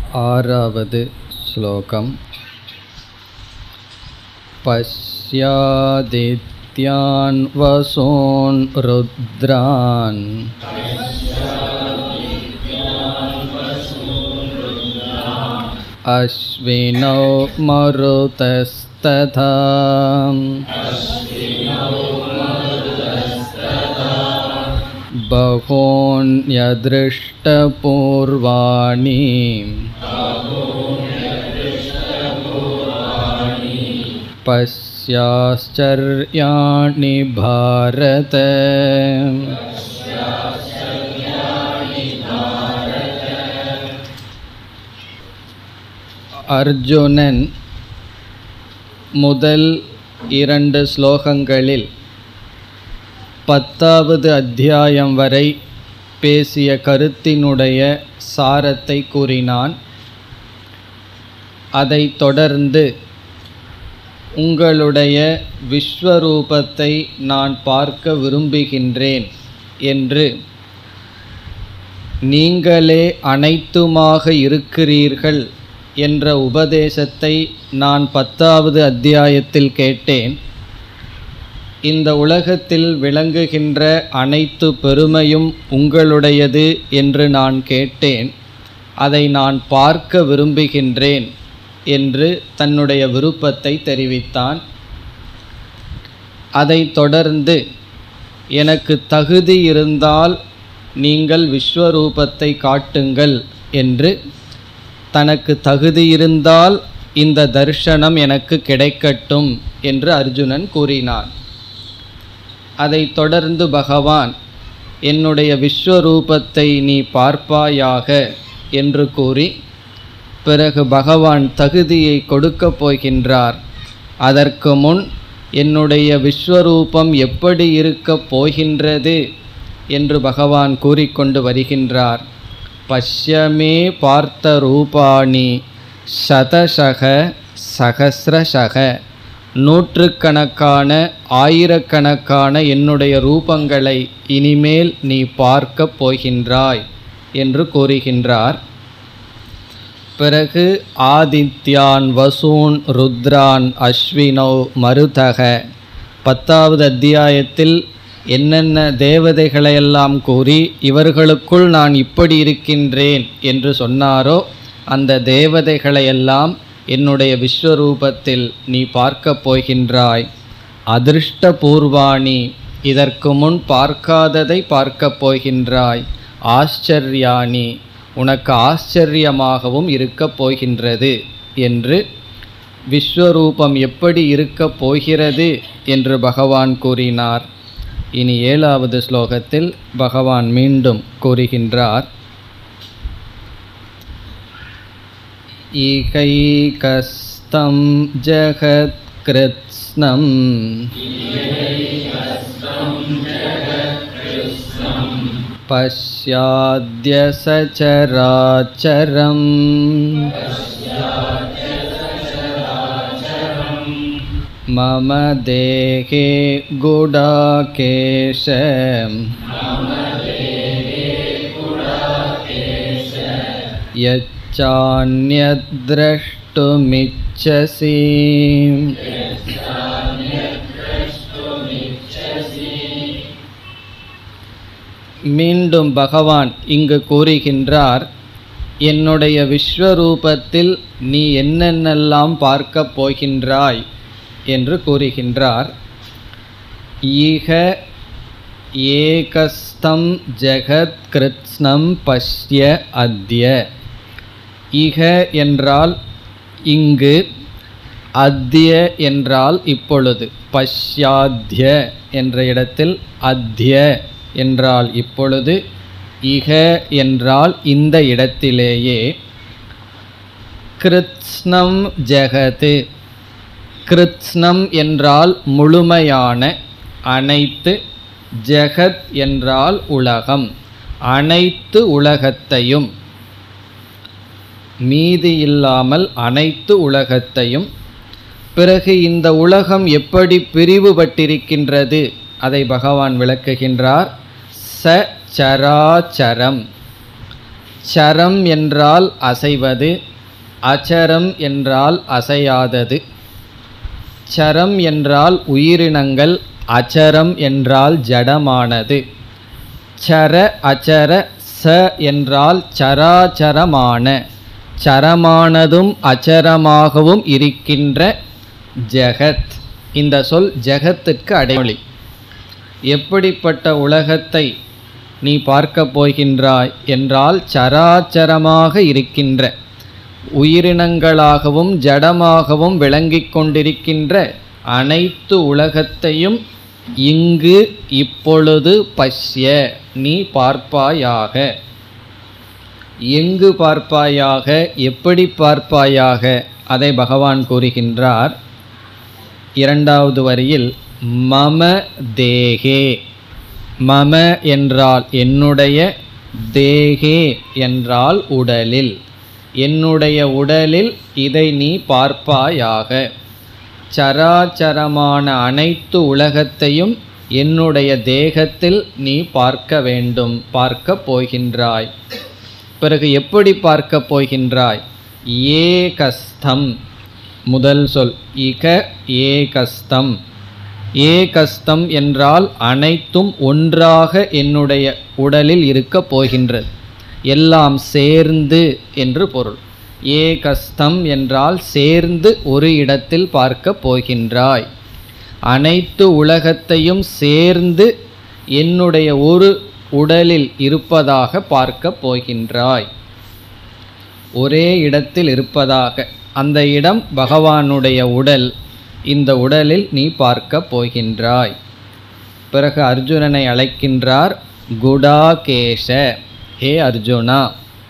आरावद् श्लोकम् पश्यादित्यान् वसून् रुद्रान् अश्विनौ मरुतस्तथा बहून्यदृष्टपूर्वाणि पश्याश्चर्याणि भारत அர்ஜுனன் முதல் இரண்டு ஸ்லோகங்களில் பத்தாவது அத்தியாயம் வரை பேசிய கருத்தினுடைய சாரத்தை கூறினான் அதைத் தொடர்ந்து உங்களுடைய விஸ்வரூபத்தை நான் பார்க்க விரும்புகின்றேன் என்று நீங்களே அனைத்துமாக இருக்கிறீர்கள் என்ற உபதேசத்தை நான் பத்தாவது அத்தியாயத்தில் கேட்டேன் இந்த உலகத்தில் விளங்குகின்ற அனைத்து பெருமையும் உங்களுடையது என்று நான் கேட்டேன் அதை நான் பார்க்க விரும்புகின்றேன் என்று தன்னுடைய விருப்பத்தை தெரிவித்தான் அதைத் தொடர்ந்து எனக்கு தகுதி இருந்தால் நீங்கள் விஸ்வரூபத்தை காட்டுங்கள் என்று தனக்கு தகுதி இருந்தால் இந்த தர்ஷனம் எனக்கு கிடைக்கட்டும் என்று அர்ஜுனன் கூறினான் அதைத் தொடர்ந்து பகவான் என்னுடைய விஸ்வரூபத்தை நீ பார்ப்பாயாக என்று கூறி பிறகு பகவான் தகுதியை கொடுக்கப் போகின்றார் அதற்கு முன் என்னுடைய விஸ்வரூபம் எப்படி இருக்கப் போகின்றது என்று பகவான் கூறிக்கொண்டு வருகின்றார் பஷ்யமே பார்த்த ரூபாணி சதசக சகசிரசக நூற்றுக்கணக்கான ஆயிரக்கணக்கான என்னுடைய ரூபங்களை இனிமேல் நீ பார்க்கப் போகின்றாய் என்று கூறுகின்றார் பிறகு ஆதித்யான் வசூன் ருத்ரான் அஸ்வினோ மருதக பத்தாவது அத்தியாயத்தில் என்னென்ன தேவதைகளையெல்லாம் கூறி இவர்களுக்குள் நான் இப்படி இருக்கின்றேன் என்று சொன்னாரோ அந்த தேவதைகளையெல்லாம் என்னுடைய விஸ்வரூபத்தில் நீ பார்க்கப் போகின்றாய் அதிர்ஷ்ட பூர்வாணி இதற்கு முன் பார்க்காததை பார்க்கப் போகின்றாய் ஆச்சரியாணி உனக்கு ஆச்சரியமாகவும் இருக்கப் போகின்றது என்று விஸ்வரூபம் எப்படி இருக்கப் போகிறது என்று பகவான் கூறினார் இனி ஏழாவது ஸ்லோகத்தில் பகவான் மீண்டும் கூறுகின்றார் ईकैकस्तं जगत्कृत्स्नं पश्याद्य सचराचरम् मम देहे गुडाकेश यच्चान्यद्रष्टुमिच्छसि மீண்டும் பகவான் இங்கு கூறுகின்றார் என்னுடைய விஸ்வரூபத்தில் நீ என்னென்னெல்லாம் பார்க்கப் போகின்றாய் என்று கூறுகின்றார் ஈக ஏகஸ்தம் ஜெகத் கிருத்ஸ்னம் பஷ்ய அத்ய இக என்றால் இங்கு அத்ய என்றால் இப்பொழுது பஷ்யாத்ய என்ற இடத்தில் அத்ய என்றால் இப்பொழுது இக என்றால் இந்த இடத்திலேயே கிருத்ஸ்னம் ஜெகது கிருத்ஸ்னம் என்றால் முழுமையான அனைத்து ஜெகத் என்றால் உலகம் அனைத்து உலகத்தையும் மீதி இல்லாமல் அனைத்து உலகத்தையும் பிறகு இந்த உலகம் எப்படி பிரிவுபட்டிருக்கின்றது அதை பகவான் விளக்குகின்றார் ச சராச்சரம் சரம் என்றால் அசைவது அச்சரம் என்றால் அசையாதது சரம் என்றால் உயிரினங்கள் அச்சரம் என்றால் ஜடமானது சர அச்சர ச என்றால் சராச்சரமான சரமானதும் அச்சரமாகவும் இருக்கின்ற ஜெகத் இந்த சொல் ஜெகத்திற்கு அடைமொழி எப்படிப்பட்ட உலகத்தை நீ பார்க்கப் போகின்றாய் என்றால் சராச்சரமாக இருக்கின்ற உயிரினங்களாகவும் ஜடமாகவும் விளங்கிக் கொண்டிருக்கின்ற அனைத்து உலகத்தையும் இங்கு இப்பொழுது பஷ்ய நீ பார்ப்பாயாக எங்கு பார்ப்பாயாக எப்படி பார்ப்பாயாக அதை பகவான் கூறுகின்றார் இரண்டாவது வரியில் மம தேகே மம என்றால் என்னுடைய தேகே என்றால் உடலில் என்னுடைய உடலில் இதை நீ பார்ப்பாயாக சராச்சரமான அனைத்து உலகத்தையும் என்னுடைய தேகத்தில் நீ பார்க்க வேண்டும் பார்க்க போகின்றாய் பிறகு எப்படி பார்க்க போகின்றாய் ஏகஸ்தம் முதல் சொல் இக ஏகஸ்தம் ஏகஸ்தம் என்றால் அனைத்தும் ஒன்றாக என்னுடைய உடலில் இருக்கப் போகின்றது எல்லாம் சேர்ந்து என்று பொருள் ஏகஸ்தம் என்றால் சேர்ந்து ஒரு இடத்தில் பார்க்க போகின்றாய் அனைத்து உலகத்தையும் சேர்ந்து என்னுடைய ஒரு உடலில் இருப்பதாக பார்க்க போகின்றாய் ஒரே இடத்தில் இருப்பதாக அந்த இடம் பகவானுடைய உடல் இந்த உடலில் நீ பார்க்க போகின்றாய் பிறகு அர்ஜுனனை அழைக்கின்றார் குடாகேஷ ஹே அர்ஜுனா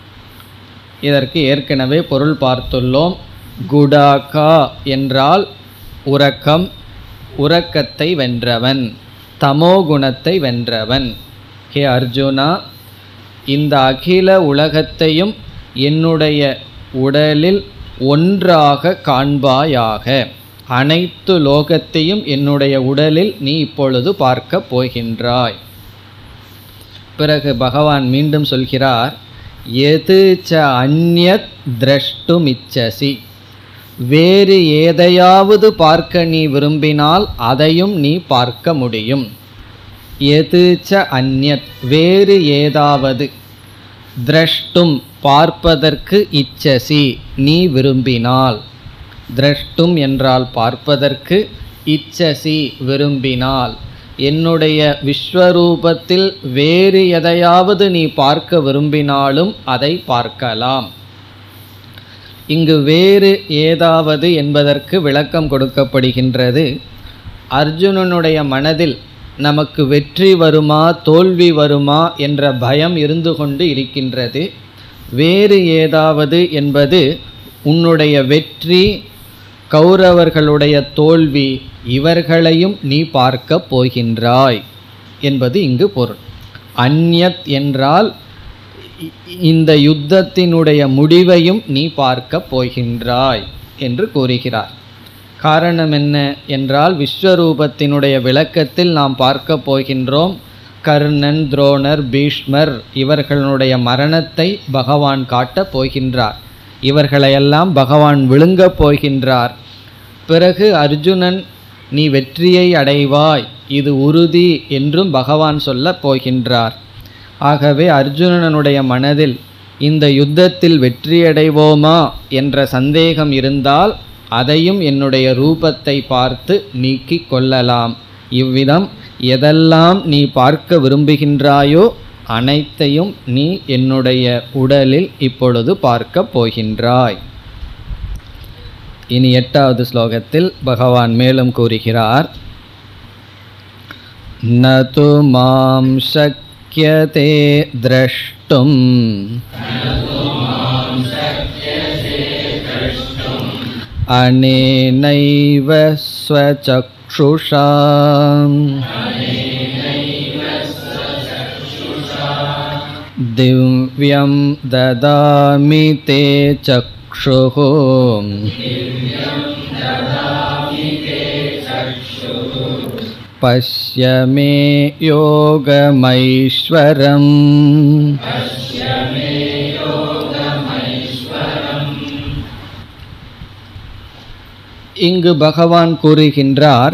இதற்கு ஏற்கனவே பொருள் பார்த்துள்ளோம் குடாகா என்றால் உறக்கம் உறக்கத்தை வென்றவன் தமோகுணத்தை வென்றவன் ஹே அர்ஜுனா இந்த அகில உலகத்தையும் என்னுடைய உடலில் ஒன்றாக காண்பாயாக அனைத்து லோகத்தையும் என்னுடைய உடலில் நீ இப்பொழுது பார்க்க போகின்றாய் பிறகு பகவான் மீண்டும் சொல்கிறார் எது ச அந்யத் திரஷ்டுமிச்சசி வேறு ஏதையாவது பார்க்க நீ விரும்பினால் அதையும் நீ பார்க்க முடியும் எது ச அந்யத் வேறு ஏதாவது திரஷ்டும் பார்ப்பதற்கு இச்சசி நீ விரும்பினால் திரஷ்டும் என்றால் பார்ப்பதற்கு இச்சசி விரும்பினால் என்னுடைய விஸ்வரூபத்தில் வேறு எதையாவது நீ பார்க்க விரும்பினாலும் அதை பார்க்கலாம் இங்கு வேறு ஏதாவது என்பதற்கு விளக்கம் கொடுக்கப்படுகின்றது அர்ஜுனனுடைய மனதில் நமக்கு வெற்றி வருமா தோல்வி வருமா என்ற பயம் இருந்து கொண்டு இருக்கின்றது வேறு ஏதாவது என்பது உன்னுடைய வெற்றி கௌரவர்களுடைய தோல்வி இவர்களையும் நீ பார்க்க போகின்றாய் என்பது இங்கு பொருள் அந்யத் என்றால் இ- இந்த யுத்தத்தினுடைய முடிவையும் நீ பார்க்க போகின்றாய் என்று கூறுகிறார் காரணம் என்ன என்றால் விஸ்வரூபத்தினுடைய விளக்கத்தில் நாம் பார்க்க போகின்றோம் கர்ணன் துரோணர் பீஷ்மர் இவர்களுடைய மரணத்தை பகவான் காட்டப் போகின்றார் இவர்களையெல்லாம் பகவான் விழுங்கப் போகின்றார் பிறகு அர்ஜுனன் நீ வெற்றியை அடைவாய் இது உறுதி என்றும் பகவான் சொல்லப் போகின்றார் ஆகவே அர்ஜுனனுடைய மனதில் இந்த யுத்தத்தில் வெற்றியடைவோமா என்ற சந்தேகம் இருந்தால் அதையும் என்னுடைய ரூபத்தை பார்த்து நீக்கிக் கொள்ளலாம் இவ்விதம் எதெல்லாம் நீ பார்க்க விரும்புகின்றாயோ அனைத்தையும் நீ என்னுடைய உடலில் இப்பொழுது பார்க்கப் போகின்றாய் இனி எட்டாவது ஸ்லோகத்தில் பகவான் மேலும் கூறுகிறார் न तु मां शक्यते द्रष्टुम् अनेनैव स्वचक्षुषा दिव्यं ददामि ते चक्षुः पश्य मे योगमैश्वरम् இங்கு பகவான் கூறுகின்றார்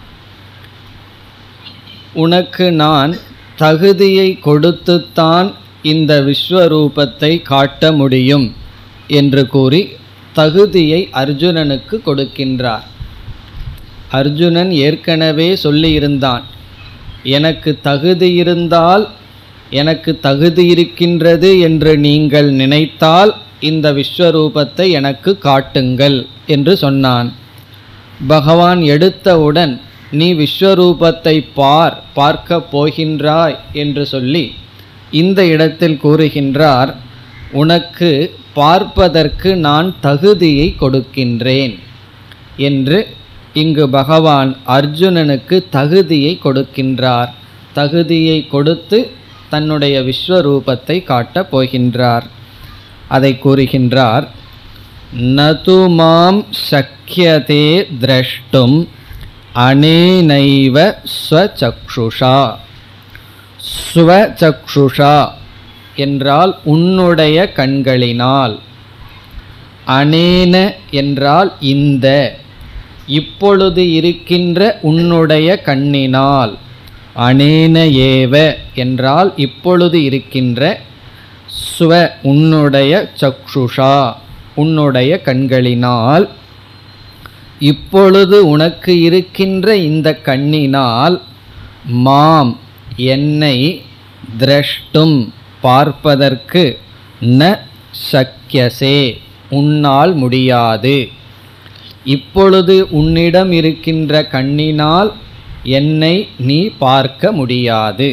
உனக்கு நான் தகுதியை கொடுத்துத்தான் இந்த விஸ்வரூபத்தை காட்ட முடியும் என்று கூறி தகுதியை அர்ஜுனனுக்கு கொடுக்கின்றார் அர்ஜுனன் ஏற்கனவே சொல்லியிருந்தான் எனக்கு தகுதி இருந்தால் எனக்கு தகுதி இருக்கின்றது என்று நீங்கள் நினைத்தால் இந்த விஸ்வரூபத்தை எனக்கு காட்டுங்கள் என்று சொன்னான் பகவான் எடுத்தவுடன் நீ விஸ்வரூபத்தை பார் பார்க்க போகின்றாய் என்று சொல்லி இந்த இடத்தில் கூறுகின்றார் உனக்கு பார்ப்பதற்கு நான் தகுதியை கொடுக்கின்றேன் என்று இங்கு பகவான் அர்ஜுனனுக்கு தகுதியை கொடுக்கின்றார் தகுதியை கொடுத்து தன்னுடைய விஸ்வரூபத்தை காட்டப் போகின்றார் அதை கூறுகின்றார் நது மாம் சக்கியதே திரஷ்டும் அனேனைவ ஸ்வச்சக்ஷுஷா ஸ்வச்சக்ஷுஷா என்றால் உன்னுடைய கண்களினால் அனேன என்றால் இந்த இப்பொழுது இருக்கின்ற உன்னுடைய கண்ணினால் அனேன ஏவ என்றால் இப்பொழுது இருக்கின்ற ஸ்வ உன்னுடைய சக்ஷுஷா உன்னுடைய கண்களினால் இப்பொழுது உனக்கு இருக்கின்ற இந்த கண்ணினால் மாம் என்னை திரஷ்டும் பார்ப்பதற்கு ந சக்கியசே உன்னால் முடியாது இப்பொழுது உன்னிடம் இருக்கின்ற கண்ணினால் என்னை நீ பார்க்க முடியாது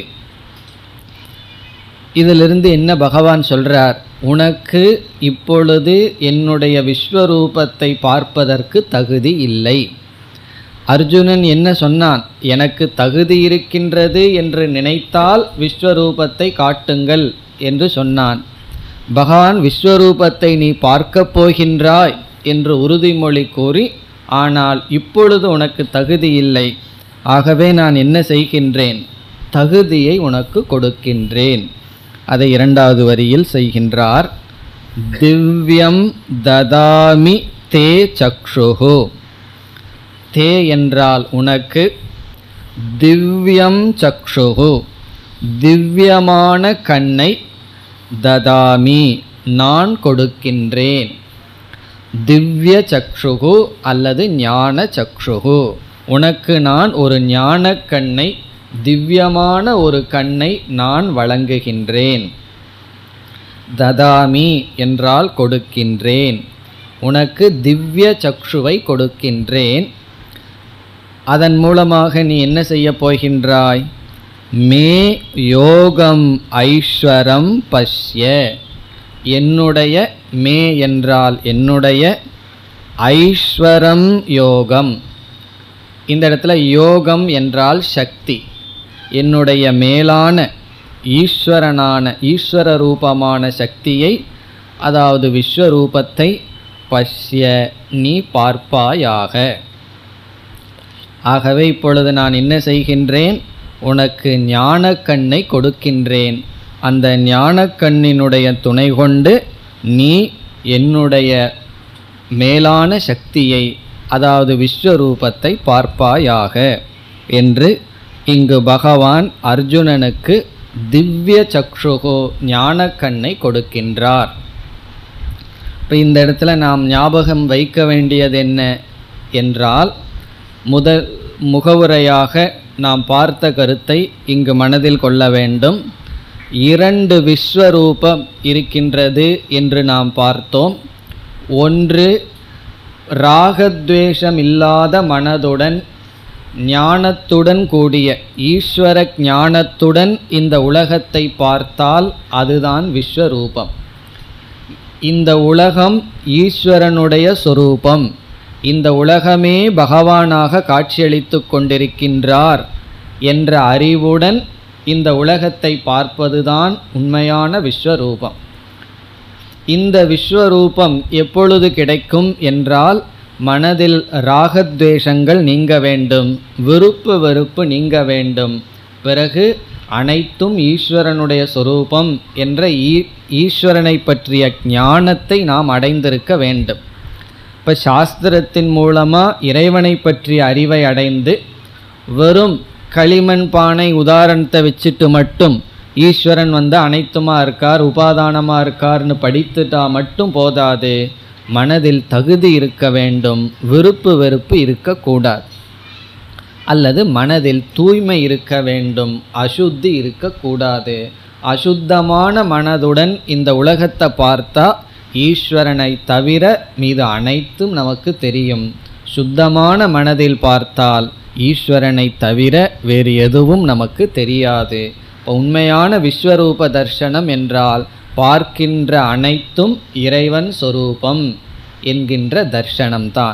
இதிலிருந்து என்ன பகவான் சொல்றார் உனக்கு இப்பொழுது என்னுடைய விஸ்வரூபத்தை பார்ப்பதற்கு தகுதி இல்லை அர்ஜுனன் என்ன சொன்னான் எனக்கு தகுதி இருக்கின்றது என்று நினைத்தால் விஸ்வரூபத்தை காட்டுங்கள் என்று சொன்னான் பகவான் விஸ்வரூபத்தை நீ பார்க்கப் போகின்றாய் என்று உறுதிமொழி கூறி ஆனால் இப்பொழுது உனக்கு தகுதி இல்லை ஆகவே நான் என்ன செய்கின்றேன் தகுதியை உனக்கு கொடுக்கின்றேன் அதை இரண்டாவது வரியில் செய்கின்றார் திவ்யம் ததாமி தே சக்ஷுகு தே என்றால் உனக்கு திவ்யம் சக்ஷுகு திவ்யமான கண்ணை ததாமி நான் கொடுக்கின்றேன் திவ்ய சக்ஷுகு அல்லது ஞான சக்ஷுகு உனக்கு நான் ஒரு ஞான கண்ணை திவ்யமான ஒரு கண்ணை நான் வழங்குகின்றேன் ததாமி என்றால் கொடுக்கின்றேன் உனக்கு திவ்ய சக்ஷுவை கொடுக்கின்றேன் அதன் மூலமாக நீ என்ன செய்ய போகின்றாய் மே யோகம் ஐஸ்வரம் பஷ்ய என்னுடைய மே என்றால் என்னுடைய ஐஸ்வரம் யோகம் இந்த இடத்துல யோகம் என்றால் சக்தி என்னுடைய மேலான ஈஸ்வரனான ஈஸ்வர ரூபமான சக்தியை அதாவது விஸ்வரூபத்தை பஷ்ய நீ பார்ப்பாயாக ஆகவே இப்பொழுது நான் என்ன செய்கின்றேன் உனக்கு ஞானக்கண்ணை கொடுக்கின்றேன் அந்த ஞானக்கண்ணினுடைய துணை கொண்டு நீ என்னுடைய மேலான சக்தியை அதாவது விஸ்வரூபத்தை பார்ப்பாயாக என்று இங்கு பகவான் அர்ஜுனனுக்கு திவ்ய சக்ஷுகோ ஞானக்கண்ணை கொடுக்கின்றார் இப்போ இந்த இடத்துல நாம் ஞாபகம் வைக்க வேண்டியது என்ன என்றால் முதல் முகவுரையாக நாம் பார்த்த கருத்தை இங்கு மனதில் கொள்ள வேண்டும் இரண்டு விஸ்வரூபம் இருக்கின்றது என்று நாம் பார்த்தோம் ஒன்று ராகத்வேஷம் இல்லாத மனதுடன் ஞானத்துடன் கூடிய ஈஸ்வர ஞானத்துடன் இந்த உலகத்தை பார்த்தால் அதுதான் விஸ்வரூபம் இந்த உலகம் ஈஸ்வரனுடைய சொரூபம் இந்த உலகமே பகவானாக காட்சியளித்து கொண்டிருக்கின்றார் என்ற அறிவுடன் இந்த உலகத்தை பார்ப்பதுதான் உண்மையான விஸ்வரூபம் இந்த விஸ்வரூபம் எப்பொழுது கிடைக்கும் என்றால் மனதில் ராகத்வேஷங்கள் நீங்க வேண்டும் விருப்பு வெறுப்பு நீங்க வேண்டும் பிறகு அனைத்தும் ஈஸ்வரனுடைய சொரூபம் என்ற ஈ ஈஸ்வரனை பற்றிய ஞானத்தை நாம் அடைந்திருக்க வேண்டும் இப்போ சாஸ்திரத்தின் மூலமாக இறைவனை பற்றிய அறிவை அடைந்து வெறும் களிமண் பானை உதாரணத்தை வச்சுட்டு மட்டும் ஈஸ்வரன் வந்து அனைத்துமா இருக்கார் உபாதானமா இருக்கார்னு படித்துட்டா மட்டும் போதாது மனதில் தகுதி இருக்க வேண்டும் விருப்பு வெறுப்பு இருக்கக்கூடாது அல்லது மனதில் தூய்மை இருக்க வேண்டும் அசுத்தி இருக்கக்கூடாது அசுத்தமான மனதுடன் இந்த உலகத்தை பார்த்தா ஈஸ்வரனை தவிர மீது அனைத்தும் நமக்கு தெரியும் சுத்தமான மனதில் பார்த்தால் ஈஸ்வரனை தவிர வேறு எதுவும் நமக்கு தெரியாது இப்போ உண்மையான விஸ்வரூப தர்சனம் என்றால் பார்க்கின்ற அனைத்தும் இறைவன் சொரூபம் என்கின்ற தர்சனம்தான்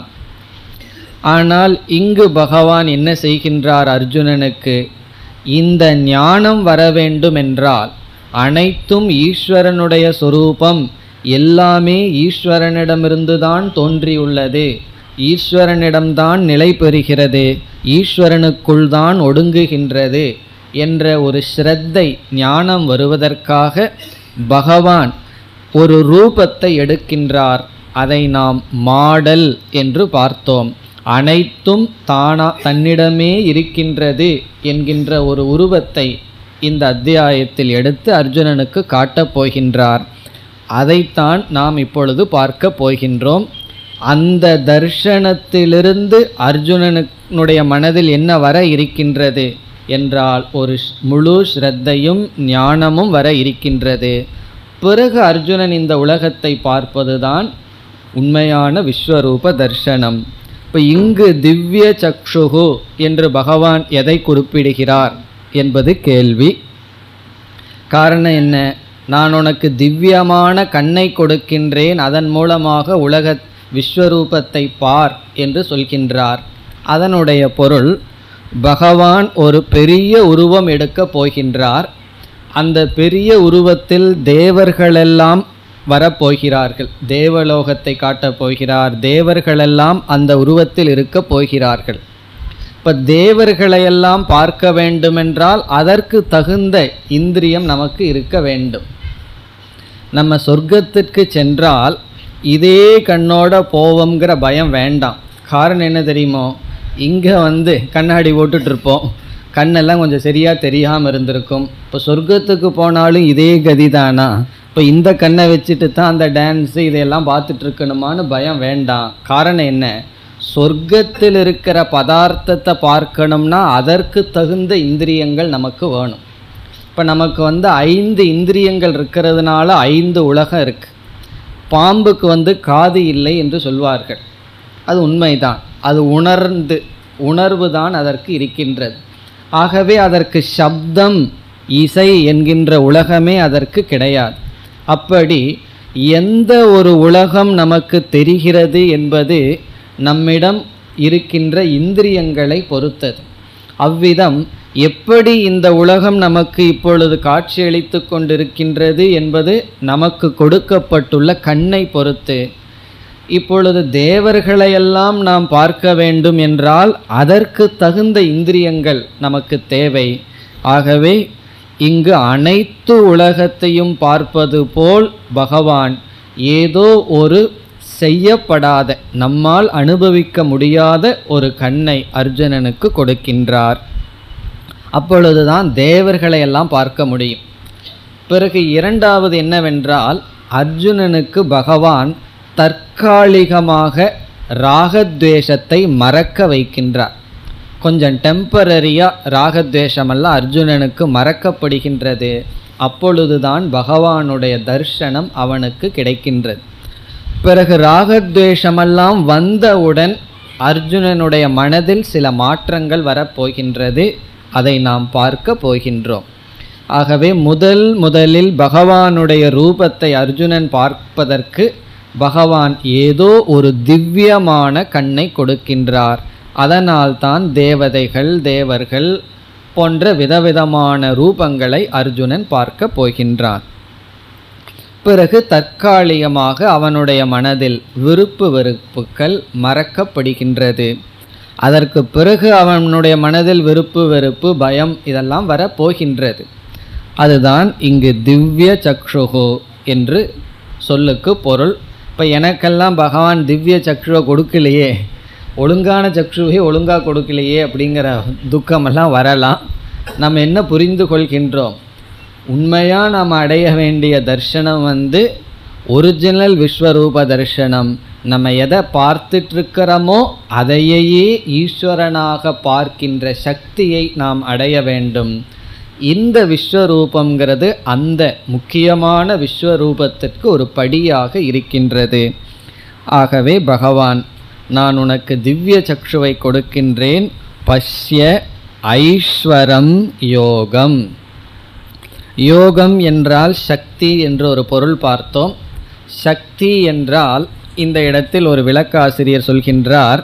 ஆனால் இங்கு பகவான் என்ன செய்கின்றார் அர்ஜுனனுக்கு இந்த ஞானம் வர வேண்டும் என்றால் அனைத்தும் ஈஸ்வரனுடைய சொரூபம் எல்லாமே ஈஸ்வரனிடமிருந்து தான் தோன்றியுள்ளது ஈஸ்வரனிடம்தான் நிலை பெறுகிறது ஈஸ்வரனுக்குள் தான் ஒடுங்குகின்றது என்ற ஒரு ஸ்ரத்தை ஞானம் வருவதற்காக பகவான் ஒரு ரூபத்தை எடுக்கின்றார் அதை நாம் மாடல் என்று பார்த்தோம் அனைத்தும் தானா தன்னிடமே இருக்கின்றது என்கின்ற ஒரு உருவத்தை இந்த அத்தியாயத்தில் எடுத்து அர்ஜுனனுக்கு காட்டப் போகின்றார் அதைத்தான் நாம் இப்பொழுது பார்க்க போகின்றோம் அந்த தர்ஷனத்திலிருந்து அர்ஜுனனுடைய மனதில் என்ன வர இருக்கின்றது என்றால் ஒரு ஷ்- முழு ஸ்ரத்தையும் ஞானமும் வர இருக்கின்றது பிறகு அர்ஜுனன் இந்த உலகத்தை பார்ப்பதுதான் உண்மையான விஸ்வரூப தர்சனம் இப்போ இங்கு திவ்ய சக்ஷுகு என்று பகவான் எதை குறிப்பிடுகிறார் என்பது கேள்வி காரணம் என்ன நான் உனக்கு திவ்யமான கண்ணை கொடுக்கின்றேன் அதன் மூலமாக உலக விஸ்வரூபத்தை பார் என்று சொல்கின்றார் அதனுடைய பொருள் பகவான் ஒரு பெரிய உருவம் எடுக்கப் போகின்றார் அந்த பெரிய உருவத்தில் தேவர்களெல்லாம் வரப்போகிறார்கள் தேவலோகத்தை காட்டப் போகிறார் தேவர்களெல்லாம் அந்த உருவத்தில் இருக்கப் போகிறார்கள் இப்போ தேவர்களையெல்லாம் பார்க்க வேண்டுமென்றால் அதற்கு தகுந்த இந்திரியம் நமக்கு இருக்க வேண்டும் நம்ம சொர்க்கத்திற்கு சென்றால் இதே கண்ணோட போவோங்கிற பயம் வேண்டாம் காரணம் என்ன தெரியுமோ இங்கே வந்து கண்ணாடி போட்டுட்டு இருப்போம் கண்ணெல்லாம் கொஞ்சம் சரியாக தெரியாமல் இருந்திருக்கும் இப்போ சொர்க்கத்துக்கு போனாலும் இதே கதி தானா இப்போ இந்த கண்ணை வச்சுட்டு தான் அந்த டான்ஸு இதையெல்லாம் பார்த்துட்டு இருக்கணுமான்னு பயம் வேண்டாம் காரணம் என்ன சொர்க்கத்தில் இருக்கிற பதார்த்தத்தை பார்க்கணும்னா அதற்கு தகுந்த இந்திரியங்கள் நமக்கு வேணும் இப்போ நமக்கு வந்து ஐந்து இந்திரியங்கள் இருக்கிறதுனால ஐந்து உலகம் இருக்கு பாம்புக்கு வந்து காது இல்லை என்று சொல்வார்கள் அது உண்மைதான் அது உணர்ந்து உணர்வு தான் அதற்கு இருக்கின்றது ஆகவே அதற்கு சப்தம் இசை என்கின்ற உலகமே அதற்கு கிடையாது அப்படி எந்த ஒரு உலகம் நமக்கு தெரிகிறது என்பது நம்மிடம் இருக்கின்ற இந்திரியங்களை பொறுத்தது அவ்விதம் எப்படி இந்த உலகம் நமக்கு இப்பொழுது காட்சியளித்து கொண்டிருக்கின்றது என்பது நமக்கு கொடுக்கப்பட்டுள்ள கண்ணை பொறுத்து இப்பொழுது தேவர்களையெல்லாம் நாம் பார்க்க வேண்டும் என்றால் அதற்கு தகுந்த இந்திரியங்கள் நமக்கு தேவை ஆகவே இங்கு அனைத்து உலகத்தையும் பார்ப்பது போல் பகவான் ஏதோ ஒரு செய்யப்படாத நம்மால் அனுபவிக்க முடியாத ஒரு கண்ணை அர்ஜுனனுக்கு கொடுக்கின்றார் அப்பொழுதுதான் தேவர்களை எல்லாம் பார்க்க முடியும் பிறகு இரண்டாவது என்னவென்றால் அர்ஜுனனுக்கு பகவான் தற்காலிகமாக ராகத்வேஷத்தை மறக்க வைக்கின்றார் கொஞ்சம் டெம்பரரியாக ராகத்வேஷமெல்லாம் அர்ஜுனனுக்கு மறக்கப்படுகின்றது அப்பொழுதுதான் பகவானுடைய தர்சனம் அவனுக்கு கிடைக்கின்றது பிறகு ராகத்வேஷமெல்லாம் வந்தவுடன் அர்ஜுனனுடைய மனதில் சில மாற்றங்கள் வரப்போகின்றது அதை நாம் பார்க்க போகின்றோம் ஆகவே முதல் முதலில் பகவானுடைய ரூபத்தை அர்ஜுனன் பார்ப்பதற்கு பகவான் ஏதோ ஒரு திவ்யமான கண்ணை கொடுக்கின்றார் அதனால்தான் தேவதைகள் தேவர்கள் போன்ற விதவிதமான ரூபங்களை அர்ஜுனன் பார்க்க போகின்றான் பிறகு தற்காலிகமாக அவனுடைய மனதில் விருப்பு வெறுப்புகள் மறக்கப்படுகின்றது அதற்கு பிறகு அவனுடைய மனதில் விருப்பு வெறுப்பு பயம் இதெல்லாம் வரப்போகின்றது அதுதான் இங்கு திவ்ய சக்ஷுகு என்று சொல்லுக்கு பொருள் இப்போ எனக்கெல்லாம் பகவான் திவ்ய சக்ஷுவை கொடுக்கலையே ஒழுங்கான சக்ஷுவை ஒழுங்காக கொடுக்கலையே அப்படிங்கிற துக்கமெல்லாம் வரலாம் நம்ம என்ன புரிந்து கொள்கின்றோம் உண்மையாக நாம் அடைய வேண்டிய தர்ஷனம் வந்து ஒரிஜினல் விஸ்வரூப தர்ஷனம் நம்ம எதை பார்த்துட்ருக்கிறோமோ அதையே ஈஸ்வரனாக பார்க்கின்ற சக்தியை நாம் அடைய வேண்டும் இந்த விஸ்வரூபங்கிறது அந்த முக்கியமான விஸ்வரூபத்திற்கு ஒரு படியாக இருக்கின்றது ஆகவே பகவான் நான் உனக்கு திவ்ய சக்ஷுவை கொடுக்கின்றேன் பஷ்ய ஐஸ்வரம் யோகம் யோகம் என்றால் சக்தி என்று ஒரு பொருள் பார்த்தோம் சக்தி என்றால் இந்த இடத்தில் ஒரு விளக்காசிரியர் சொல்கின்றார்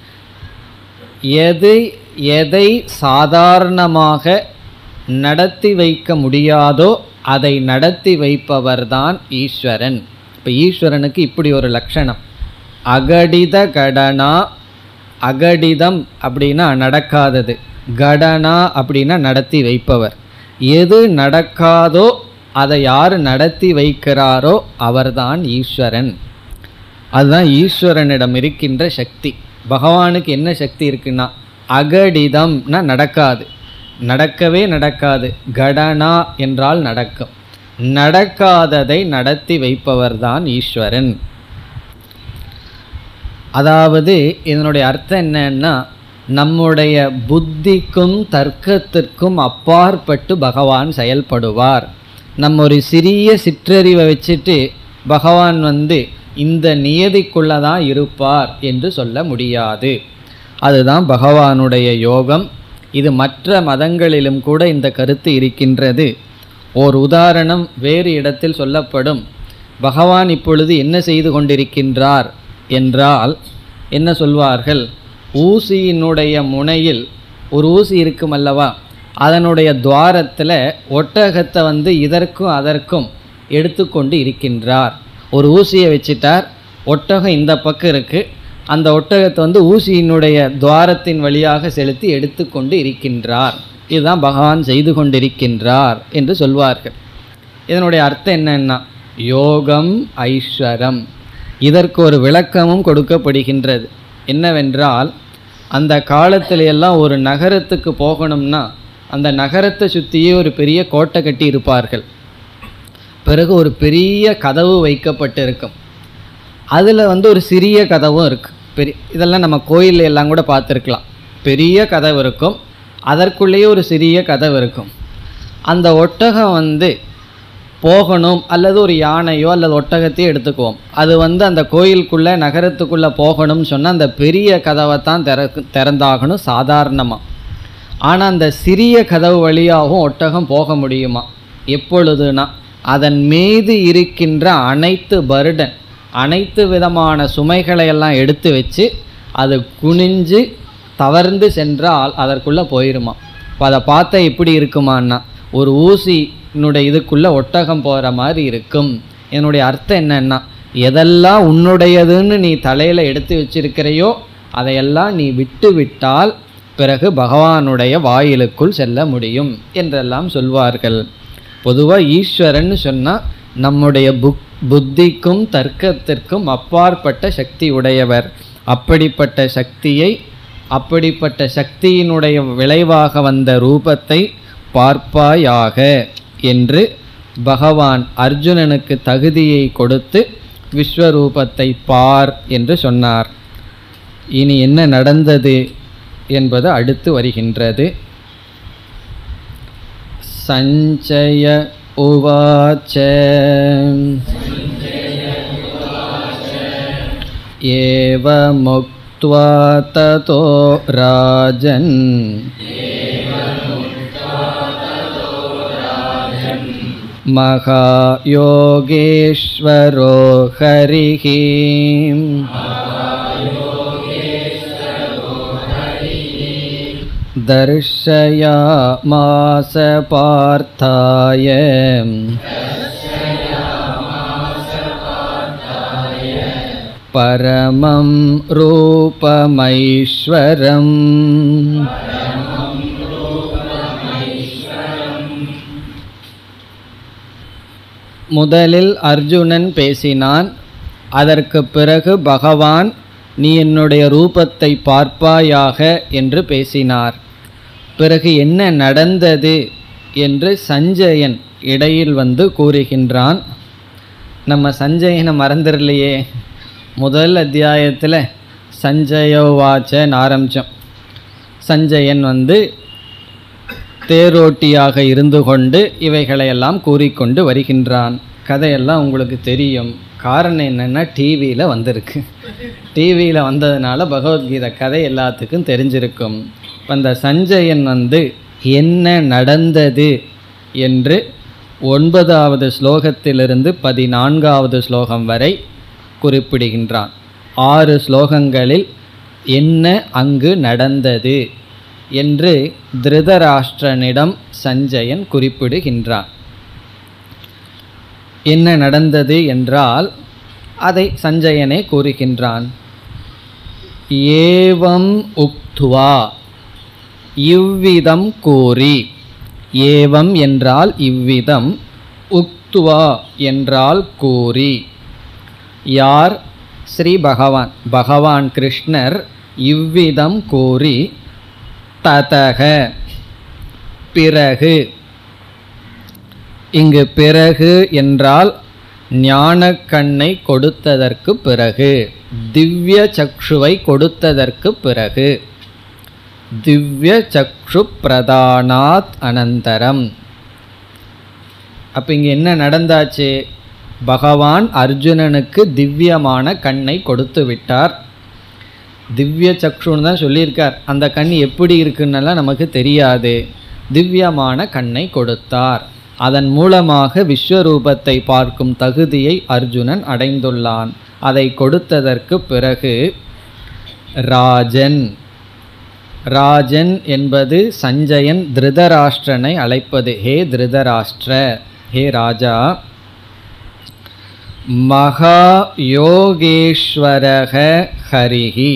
எது எதை சாதாரணமாக நடத்தி வைக்க முடியாதோ அதை நடத்தி வைப்பவர்தான் ஈஸ்வரன் இப்போ ஈஸ்வரனுக்கு இப்படி ஒரு லட்சணம் அகடித கடனா அகடிதம் அப்படின்னா நடக்காதது கடனா அப்படின்னா நடத்தி வைப்பவர் எது நடக்காதோ அதை யார் நடத்தி வைக்கிறாரோ அவர்தான் ஈஸ்வரன் அதுதான் ஈஸ்வரனிடம் இருக்கின்ற சக்தி பகவானுக்கு என்ன சக்தி இருக்குன்னா அகடிதம்னா நடக்காது நடக்கவே நடக்காது கடனா என்றால் நடக்கும் நடக்காததை நடத்தி வைப்பவர்தான் ஈஸ்வரன் அதாவது இதனுடைய அர்த்தம் என்னன்னா நம்முடைய புத்திக்கும் தர்க்கத்திற்கும் அப்பாற்பட்டு பகவான் செயல்படுவார் நம்ம ஒரு சிறிய சிற்றறிவை வச்சுட்டு பகவான் வந்து இந்த நியதிக்குள்ளே தான் இருப்பார் என்று சொல்ல முடியாது அதுதான் பகவானுடைய யோகம் இது மற்ற மதங்களிலும் கூட இந்த கருத்து இருக்கின்றது ஓர் உதாரணம் வேறு இடத்தில் சொல்லப்படும் பகவான் இப்பொழுது என்ன செய்து கொண்டிருக்கின்றார் என்றால் என்ன சொல்வார்கள் ஊசியினுடைய முனையில் ஒரு ஊசி இருக்கும் அல்லவா அதனுடைய துவாரத்தில் ஒட்டகத்தை வந்து இதற்கும் அதற்கும் எடுத்துக்கொண்டு இருக்கின்றார் ஒரு ஊசியை வச்சிட்டார் ஒட்டகம் இந்த பக்கம் இருக்குது அந்த ஒட்டகத்தை வந்து ஊசியினுடைய துவாரத்தின் வழியாக செலுத்தி எடுத்துக்கொண்டு இருக்கின்றார் இதுதான் பகவான் செய்து கொண்டிருக்கின்றார் என்று சொல்வார்கள் இதனுடைய அர்த்தம் என்னன்னா யோகம் ஐஸ்வரம் இதற்கு ஒரு விளக்கமும் கொடுக்கப்படுகின்றது என்னவென்றால் அந்த காலத்துல எல்லாம் ஒரு நகரத்துக்கு போகணும்னா அந்த நகரத்தை சுற்றியே ஒரு பெரிய கோட்டை கட்டி இருப்பார்கள் பிறகு ஒரு பெரிய கதவு வைக்கப்பட்டு இருக்கும் அதில் வந்து ஒரு சிறிய கதவும் இருக்குது பெரிய இதெல்லாம் நம்ம கோயில்ல எல்லாம் கூட பார்த்துருக்கலாம் பெரிய கதவு இருக்கும் அதற்குள்ளேயே ஒரு சிறிய கதவு இருக்கும் அந்த ஒட்டகம் வந்து போகணும் அல்லது ஒரு யானையோ அல்லது ஒட்டகத்தையோ எடுத்துக்குவோம் அது வந்து அந்த கோயிலுக்குள்ளே நகரத்துக்குள்ளே போகணும்னு சொன்னால் அந்த பெரிய கதவை தான் திற திறந்தாகணும் சாதாரணமாக ஆனால் அந்த சிறிய கதவு வழியாகவும் ஒட்டகம் போக முடியுமா எப்பொழுதுனா அதன் மீது இருக்கின்ற அனைத்து பருடன் அனைத்து விதமான சுமைகளை எல்லாம் எடுத்து வச்சு அது குனிஞ்சு தவர்ந்து சென்றால் அதற்குள்ளே போயிருமா இப்போ அதை பார்த்தா எப்படி இருக்குமான்னா ஒரு ஊசினுடைய இதுக்குள்ளே ஒட்டகம் போகிற மாதிரி இருக்கும் என்னுடைய அர்த்தம் என்னன்னா எதெல்லாம் உன்னுடையதுன்னு நீ தலையில் எடுத்து வச்சிருக்கிறையோ அதையெல்லாம் நீ விட்டு விட்டால் பிறகு பகவானுடைய வாயிலுக்குள் செல்ல முடியும் என்றெல்லாம் சொல்வார்கள் பொதுவாக ஈஸ்வரன் சொன்னால் நம்முடைய புக் புத்திக்கும் தர்க்கத்திற்கும் அப்பாற்பட்ட சக்தி உடையவர் அப்படிப்பட்ட சக்தியை அப்படிப்பட்ட சக்தியினுடைய விளைவாக வந்த ரூபத்தை பார்ப்பாயாக என்று பகவான் அர்ஜுனனுக்கு தகுதியை கொடுத்து விஸ்வரூபத்தை பார் என்று சொன்னார் இனி என்ன நடந்தது என்பது அடுத்து வருகின்றது சஞ்சய உவாச்ச एवमुक्त्वा ततो राजन् महायोगेश्वरो हरिः दर्शयामास पार्थाय परमं रूपमैश्वरम् முதலில் அர்ஜுனன் பேசினான் அதற்கு பிறகு பகவான் நீ என்னுடைய ரூபத்தை பார்ப்பாயாக என்று பேசினார் பிறகு என்ன நடந்தது என்று சஞ்சயன் இடையில் வந்து கூறுகின்றான் நம்ம சஞ்சயனை மறந்துடலையே முதல் அத்தியாயத்தில் சஞ்சயோவாச்சன்னு ஆரம்பித்தோம் சஞ்சயன் வந்து தேரோட்டியாக இருந்து கொண்டு இவைகளையெல்லாம் கூறிக்கொண்டு வருகின்றான் கதையெல்லாம் உங்களுக்கு தெரியும் காரணம் என்னென்னா டிவியில் வந்திருக்கு டிவியில் வந்ததுனால பகவத்கீதை கதை எல்லாத்துக்கும் தெரிஞ்சிருக்கும் இப்போ அந்த சஞ்சயன் வந்து என்ன நடந்தது என்று ஒன்பதாவது ஸ்லோகத்திலிருந்து பதினான்காவது ஸ்லோகம் வரை குறிப்பிடுகின்றான் ஆறு ஸ்லோகங்களில் என்ன அங்கு நடந்தது என்று திருதராஷ்டிரனிடம் சஞ்சயன் குறிப்பிடுகின்றான் என்ன நடந்தது என்றால் அதை சஞ்சயனே கூறுகின்றான் ஏவம் உக்துவா இவ்விதம் கூறி ஏவம் என்றால் இவ்விதம் உக்துவா என்றால் கூறி யார் ஸ்ரீ பகவான் பகவான் கிருஷ்ணர் இவ்விதம் கூறி ததக பிறகு இங்கு பிறகு என்றால் ஞானக்கண்ணை கொடுத்ததற்கு பிறகு திவ்ய சக்ஷுவை கொடுத்ததற்கு பிறகு திவ்ய சக்ஷு பிரதானாத் அனந்தரம் அப்போ இங்கே என்ன நடந்தாச்சு பகவான் அர்ஜுனனுக்கு திவ்யமான கண்ணை கொடுத்து விட்டார் திவ்ய சக்ஷுன்னு தான் சொல்லியிருக்கார் அந்த கண் எப்படி இருக்குன்னெல்லாம் நமக்கு தெரியாது திவ்யமான கண்ணை கொடுத்தார் அதன் மூலமாக விஸ்வரூபத்தை பார்க்கும் தகுதியை அர்ஜுனன் அடைந்துள்ளான் அதை கொடுத்ததற்கு பிறகு ராஜன் ராஜன் என்பது சஞ்சயன் திருதராஷ்டிரனை அழைப்பது ஹே திருதராஷ்டிர ஹே ராஜா மகா யோகேஸ்வரக ஹரிஹி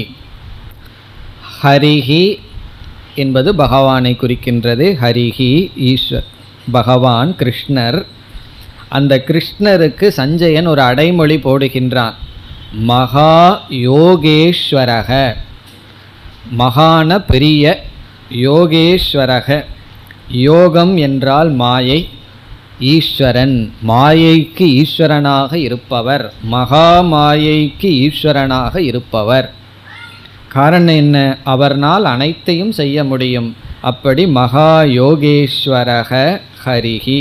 ஹரிஹி என்பது பகவானை குறிக்கின்றது ஹரிஹி ஈஸ்வர் பகவான் கிருஷ்ணர் அந்த கிருஷ்ணருக்கு சஞ்சயன் ஒரு அடைமொழி போடுகின்றான் மகா யோகேஸ்வரக மகான பெரிய யோகேஸ்வரக யோகம் என்றால் மாயை ஈஸ்வரன் மாயைக்கு ஈஸ்வரனாக இருப்பவர் மகா மாயைக்கு ஈஸ்வரனாக இருப்பவர் காரணம் என்ன அவர்னால் அனைத்தையும் செய்ய முடியும் அப்படி மகா யோகேஸ்வரக ஹரிஹி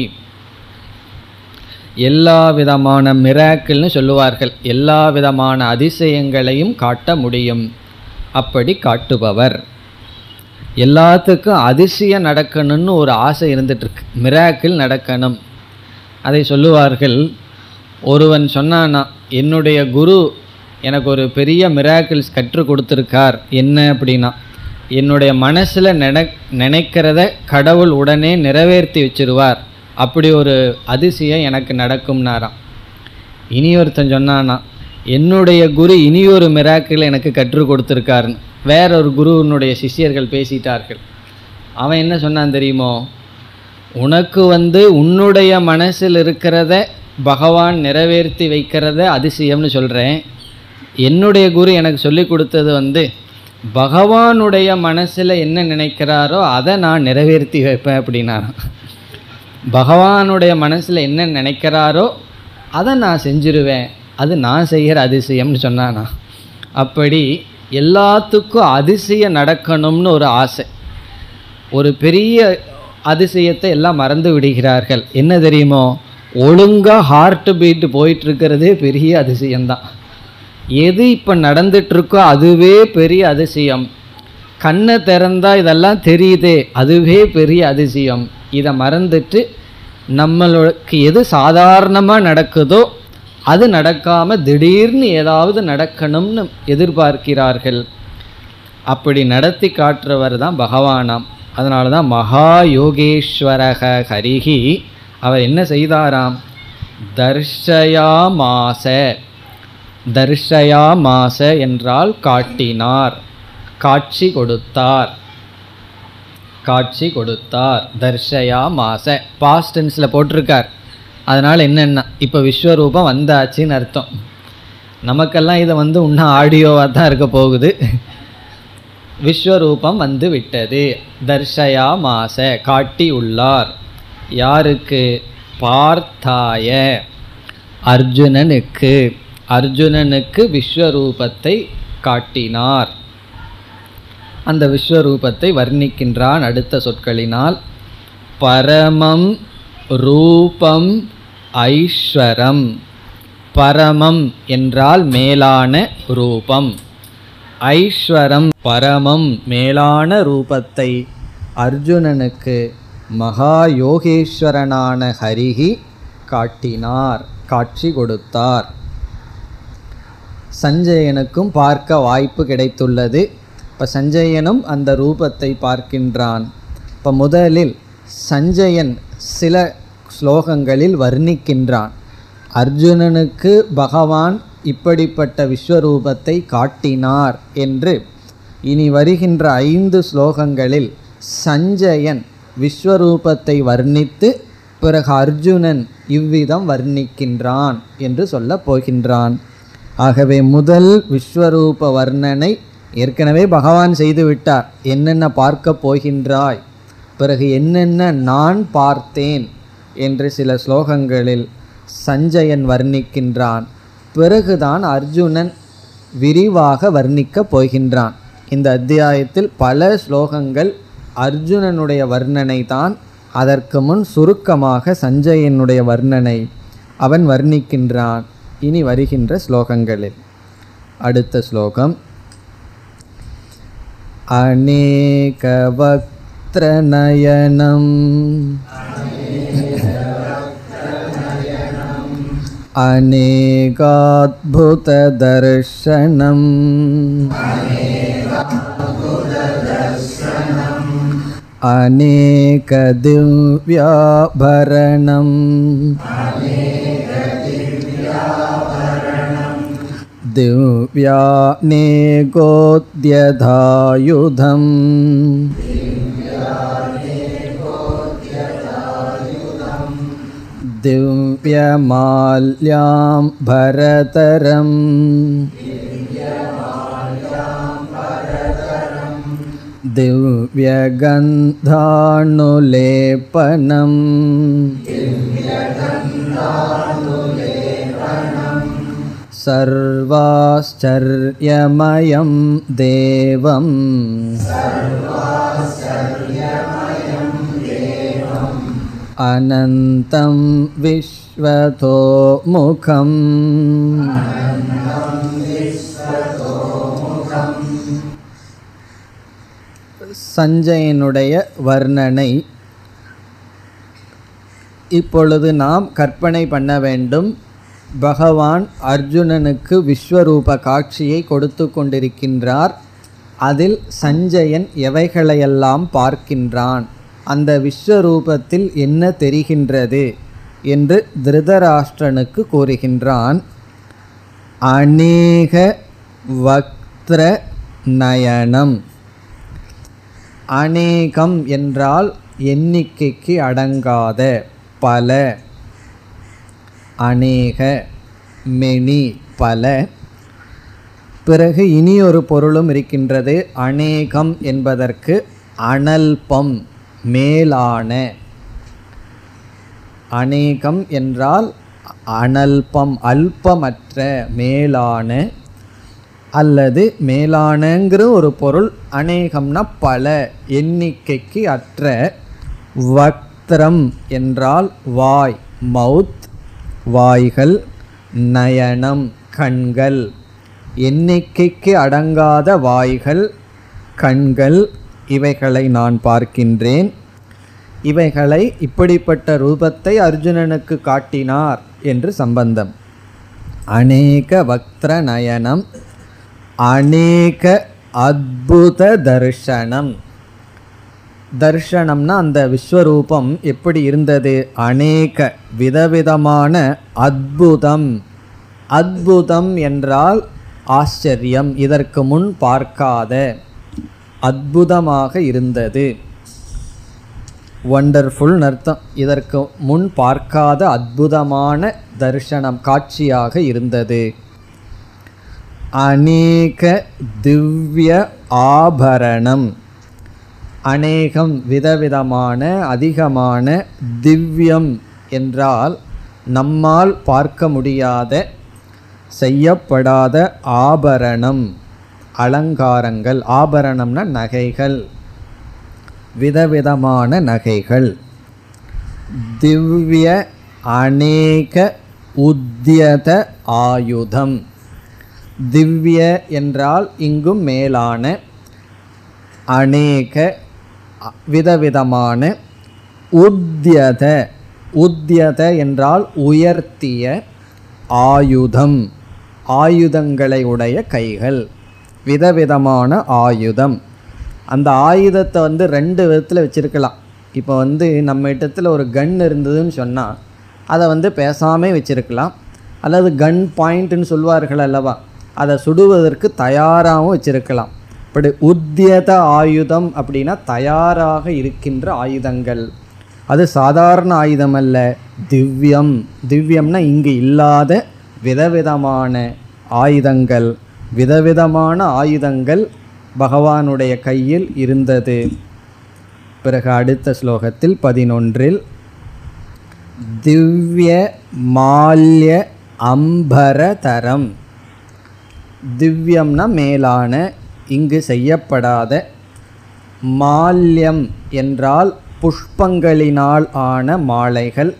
எல்லா விதமான மிராக்கிள்னு சொல்லுவார்கள் எல்லா விதமான அதிசயங்களையும் காட்ட முடியும் அப்படி காட்டுபவர் எல்லாத்துக்கும் அதிசயம் நடக்கணும்னு ஒரு ஆசை இருந்துகிட்ருக்கு மிராக்கிள் நடக்கணும் அதை சொல்லுவார்கள் ஒருவன் சொன்னானா என்னுடைய குரு எனக்கு ஒரு பெரிய மிராக்கிள்ஸ் கற்றுக் கொடுத்துருக்கார் என்ன அப்படின்னா என்னுடைய மனசில் நினை நினைக்கிறத கடவுள் உடனே நிறைவேற்றி வச்சிருவார் அப்படி ஒரு அதிசயம் எனக்கு நடக்கும்னாராம் இனி ஒருத்தன் சொன்னானா என்னுடைய குரு இனியொரு மிராக்கிள் எனக்கு கற்றுக் கொடுத்துருக்காருன்னு வேற ஒரு குருவினுடைய சிஷ்யர்கள் பேசிட்டார்கள் அவன் என்ன சொன்னான் தெரியுமோ உனக்கு வந்து உன்னுடைய மனசில் இருக்கிறத பகவான் நிறைவேற்றி வைக்கிறத அதிசயம்னு சொல்கிறேன் என்னுடைய குரு எனக்கு சொல்லி கொடுத்தது வந்து பகவானுடைய மனசில் என்ன நினைக்கிறாரோ அதை நான் நிறைவேற்றி வைப்பேன் அப்படின்னாராம் பகவானுடைய மனசில் என்ன நினைக்கிறாரோ அதை நான் செஞ்சிருவேன் அது நான் செய்கிற அதிசயம்னு சொன்னானா அப்படி எல்லாத்துக்கும் அதிசயம் நடக்கணும்னு ஒரு ஆசை ஒரு பெரிய அதிசயத்தை எல்லாம் மறந்து விடுகிறார்கள் என்ன தெரியுமோ ஒழுங்காக ஹார்ட் பீட்டு போயிட்டுருக்கிறதே பெரிய அதிசயம்தான் எது இப்போ நடந்துட்டுருக்கோ அதுவே பெரிய அதிசயம் கண்ணை திறந்தா இதெல்லாம் தெரியுதே அதுவே பெரிய அதிசயம் இதை மறந்துட்டு நம்மளுக்கு எது சாதாரணமாக நடக்குதோ அது நடக்காமல் திடீர்னு ஏதாவது நடக்கணும்னு எதிர்பார்க்கிறார்கள் அப்படி நடத்தி காட்டுறவர் தான் பகவானாம் அதனால தான் மகா யோகேஸ்வரக ஹரிஹி அவர் என்ன செய்தாராம் தர்ஷயாமாச தர்ஷயா மாச என்றால் காட்டினார் காட்சி கொடுத்தார் காட்சி கொடுத்தார் தர்ஷயா மாச பாஸ்ட் டென்ஸில் போட்டிருக்கார் அதனால் என்னென்ன இப்போ விஸ்வரூபம் வந்தாச்சுன்னு அர்த்தம் நமக்கெல்லாம் இதை வந்து இன்னும் ஆடியோவாக தான் இருக்க போகுது விஸ்வரூபம் வந்து விட்டது தர்ஷயா மாச காட்டி உள்ளார் யாருக்கு பார்த்தாய அர்ஜுனனுக்கு அர்ஜுனனுக்கு விஸ்வரூபத்தை காட்டினார் அந்த விஸ்வரூபத்தை வர்ணிக்கின்றான் அடுத்த சொற்களினால் பரமம் ரூபம் ஐஸ்வரம் பரமம் என்றால் மேலான ரூபம் ஐஸ்வரம் பரமம் மேலான ரூபத்தை அர்ஜுனனுக்கு மகா யோகேஸ்வரனான ஹரிகி காட்டினார் காட்சி கொடுத்தார் சஞ்சயனுக்கும் பார்க்க வாய்ப்பு கிடைத்துள்ளது இப்போ சஞ்சயனும் அந்த ரூபத்தை பார்க்கின்றான் இப்போ முதலில் சஞ்சயன் சில ஸ்லோகங்களில் வர்ணிக்கின்றான் அர்ஜுனனுக்கு பகவான் இப்படிப்பட்ட விஸ்வரூபத்தை காட்டினார் என்று இனி வருகின்ற ஐந்து ஸ்லோகங்களில் சஞ்சயன் விஸ்வரூபத்தை வர்ணித்து பிறகு அர்ஜுனன் இவ்விதம் வர்ணிக்கின்றான் என்று சொல்லப் போகின்றான் ஆகவே முதல் விஸ்வரூப வர்ணனை ஏற்கனவே பகவான் செய்து விட்டார் என்னென்ன பார்க்க போகின்றாய் பிறகு என்னென்ன நான் பார்த்தேன் என்று சில ஸ்லோகங்களில் சஞ்சயன் வர்ணிக்கின்றான் பிறகுதான் அர்ஜுனன் விரிவாக வர்ணிக்கப் போகின்றான் இந்த அத்தியாயத்தில் பல ஸ்லோகங்கள் அர்ஜுனனுடைய வர்ணனை தான் அதற்கு முன் சுருக்கமாக சஞ்சயனுடைய வர்ணனை அவன் வர்ணிக்கின்றான் இனி வருகின்ற ஸ்லோகங்களில் அடுத்த ஸ்லோகம் अनेकवक्त्रनयनम् अनेकाद्भुतदर्शनम् अनेकदिव्याभरणम् दिव्यानेकोद्यधायुधम् दिव्यमाल्यां भरतरम् दिव्यगन्धानुलेपनम् सर्वाश्चर्यमयं देवम् अनन्तं विश्वतो मुखम् சஞ்சயனுடைய வர்ணனை இப்பொழுது நாம் கற்பனை பண்ண வேண்டும் பகவான் அர்ஜுனனுக்கு விஸ்வரூப காட்சியை கொடுத்து கொண்டிருக்கின்றார் அதில் சஞ்சயன் எவைகளையெல்லாம் பார்க்கின்றான் அந்த விஸ்வரூபத்தில் என்ன தெரிகின்றது என்று திருதராஷ்டிரனுக்கு கூறுகின்றான் அநேக வக்திர நயனம் அநேகம் என்றால் எண்ணிக்கைக்கு அடங்காத பல அநேக மெனி பல பிறகு இனி ஒரு பொருளும் இருக்கின்றது அநேகம் என்பதற்கு அனல்பம் மேலான அநேகம் என்றால் அனல்பம் அல்பமற்ற மேலான அல்லது மேலானங்கிற ஒரு பொருள் அநேகம்னா பல எண்ணிக்கைக்கு அற்ற வக்திரம் என்றால் வாய் மவுத் வாய்கள் நயனம் கண்கள் எண்ணிக்கைக்கு அடங்காத வாய்கள் கண்கள் இவைகளை நான் பார்க்கின்றேன் இவைகளை இப்படிப்பட்ட ரூபத்தை அர்ஜுனனுக்கு காட்டினார் என்று சம்பந்தம் அநேக வக்திர நயனம் அநேக அத்புத தர்ஷனம் தர்ஷனம்னா அந்த விஸ்வரூபம் எப்படி இருந்தது அநேக விதவிதமான அத்புதம் அத்புதம் என்றால் ஆச்சரியம் இதற்கு முன் பார்க்காத அற்புதமாக இருந்தது ஒண்டர்ஃபுல் அர்த்தம் இதற்கு முன் பார்க்காத அற்புதமான தரிசனம் காட்சியாக இருந்தது அநேக திவ்ய ஆபரணம் அநேகம் விதவிதமான அதிகமான திவ்யம் என்றால் நம்மால் பார்க்க முடியாத செய்யப்படாத ஆபரணம் அலங்காரங்கள் ஆபரணம்னா நகைகள் விதவிதமான நகைகள் திவ்ய அநேக உத்தியத ஆயுதம் திவ்ய என்றால் இங்கும் மேலான அநேக விதவிதமான உத்தியத உத்தியத என்றால் உயர்த்திய ஆயுதம் ஆயுதங்களை உடைய கைகள் விதவிதமான ஆயுதம் அந்த ஆயுதத்தை வந்து ரெண்டு விதத்தில் வச்சுருக்கலாம் இப்போ வந்து நம்ம இடத்துல ஒரு கன் இருந்ததுன்னு சொன்னால் அதை வந்து பேசாமே வச்சுருக்கலாம் அல்லது கன் பாயிண்ட்டுன்னு சொல்வார்கள் அல்லவா அதை சுடுவதற்கு தயாராகவும் வச்சுருக்கலாம் இப்படி உத்தியத ஆயுதம் அப்படின்னா தயாராக இருக்கின்ற ஆயுதங்கள் அது சாதாரண ஆயுதம் அல்ல திவ்யம் திவ்யம்னா இங்கு இல்லாத விதவிதமான ஆயுதங்கள் விதவிதமான ஆயுதங்கள் பகவானுடைய கையில் இருந்தது பிறகு அடுத்த ஸ்லோகத்தில் பதினொன்றில் திவ்ய மால்ய அம்பரதரம் திவ்யம்னா மேலான இங்கு செய்யப்படாத மால்யம் என்றால் புஷ்பங்களினால் ஆன மாலைகள்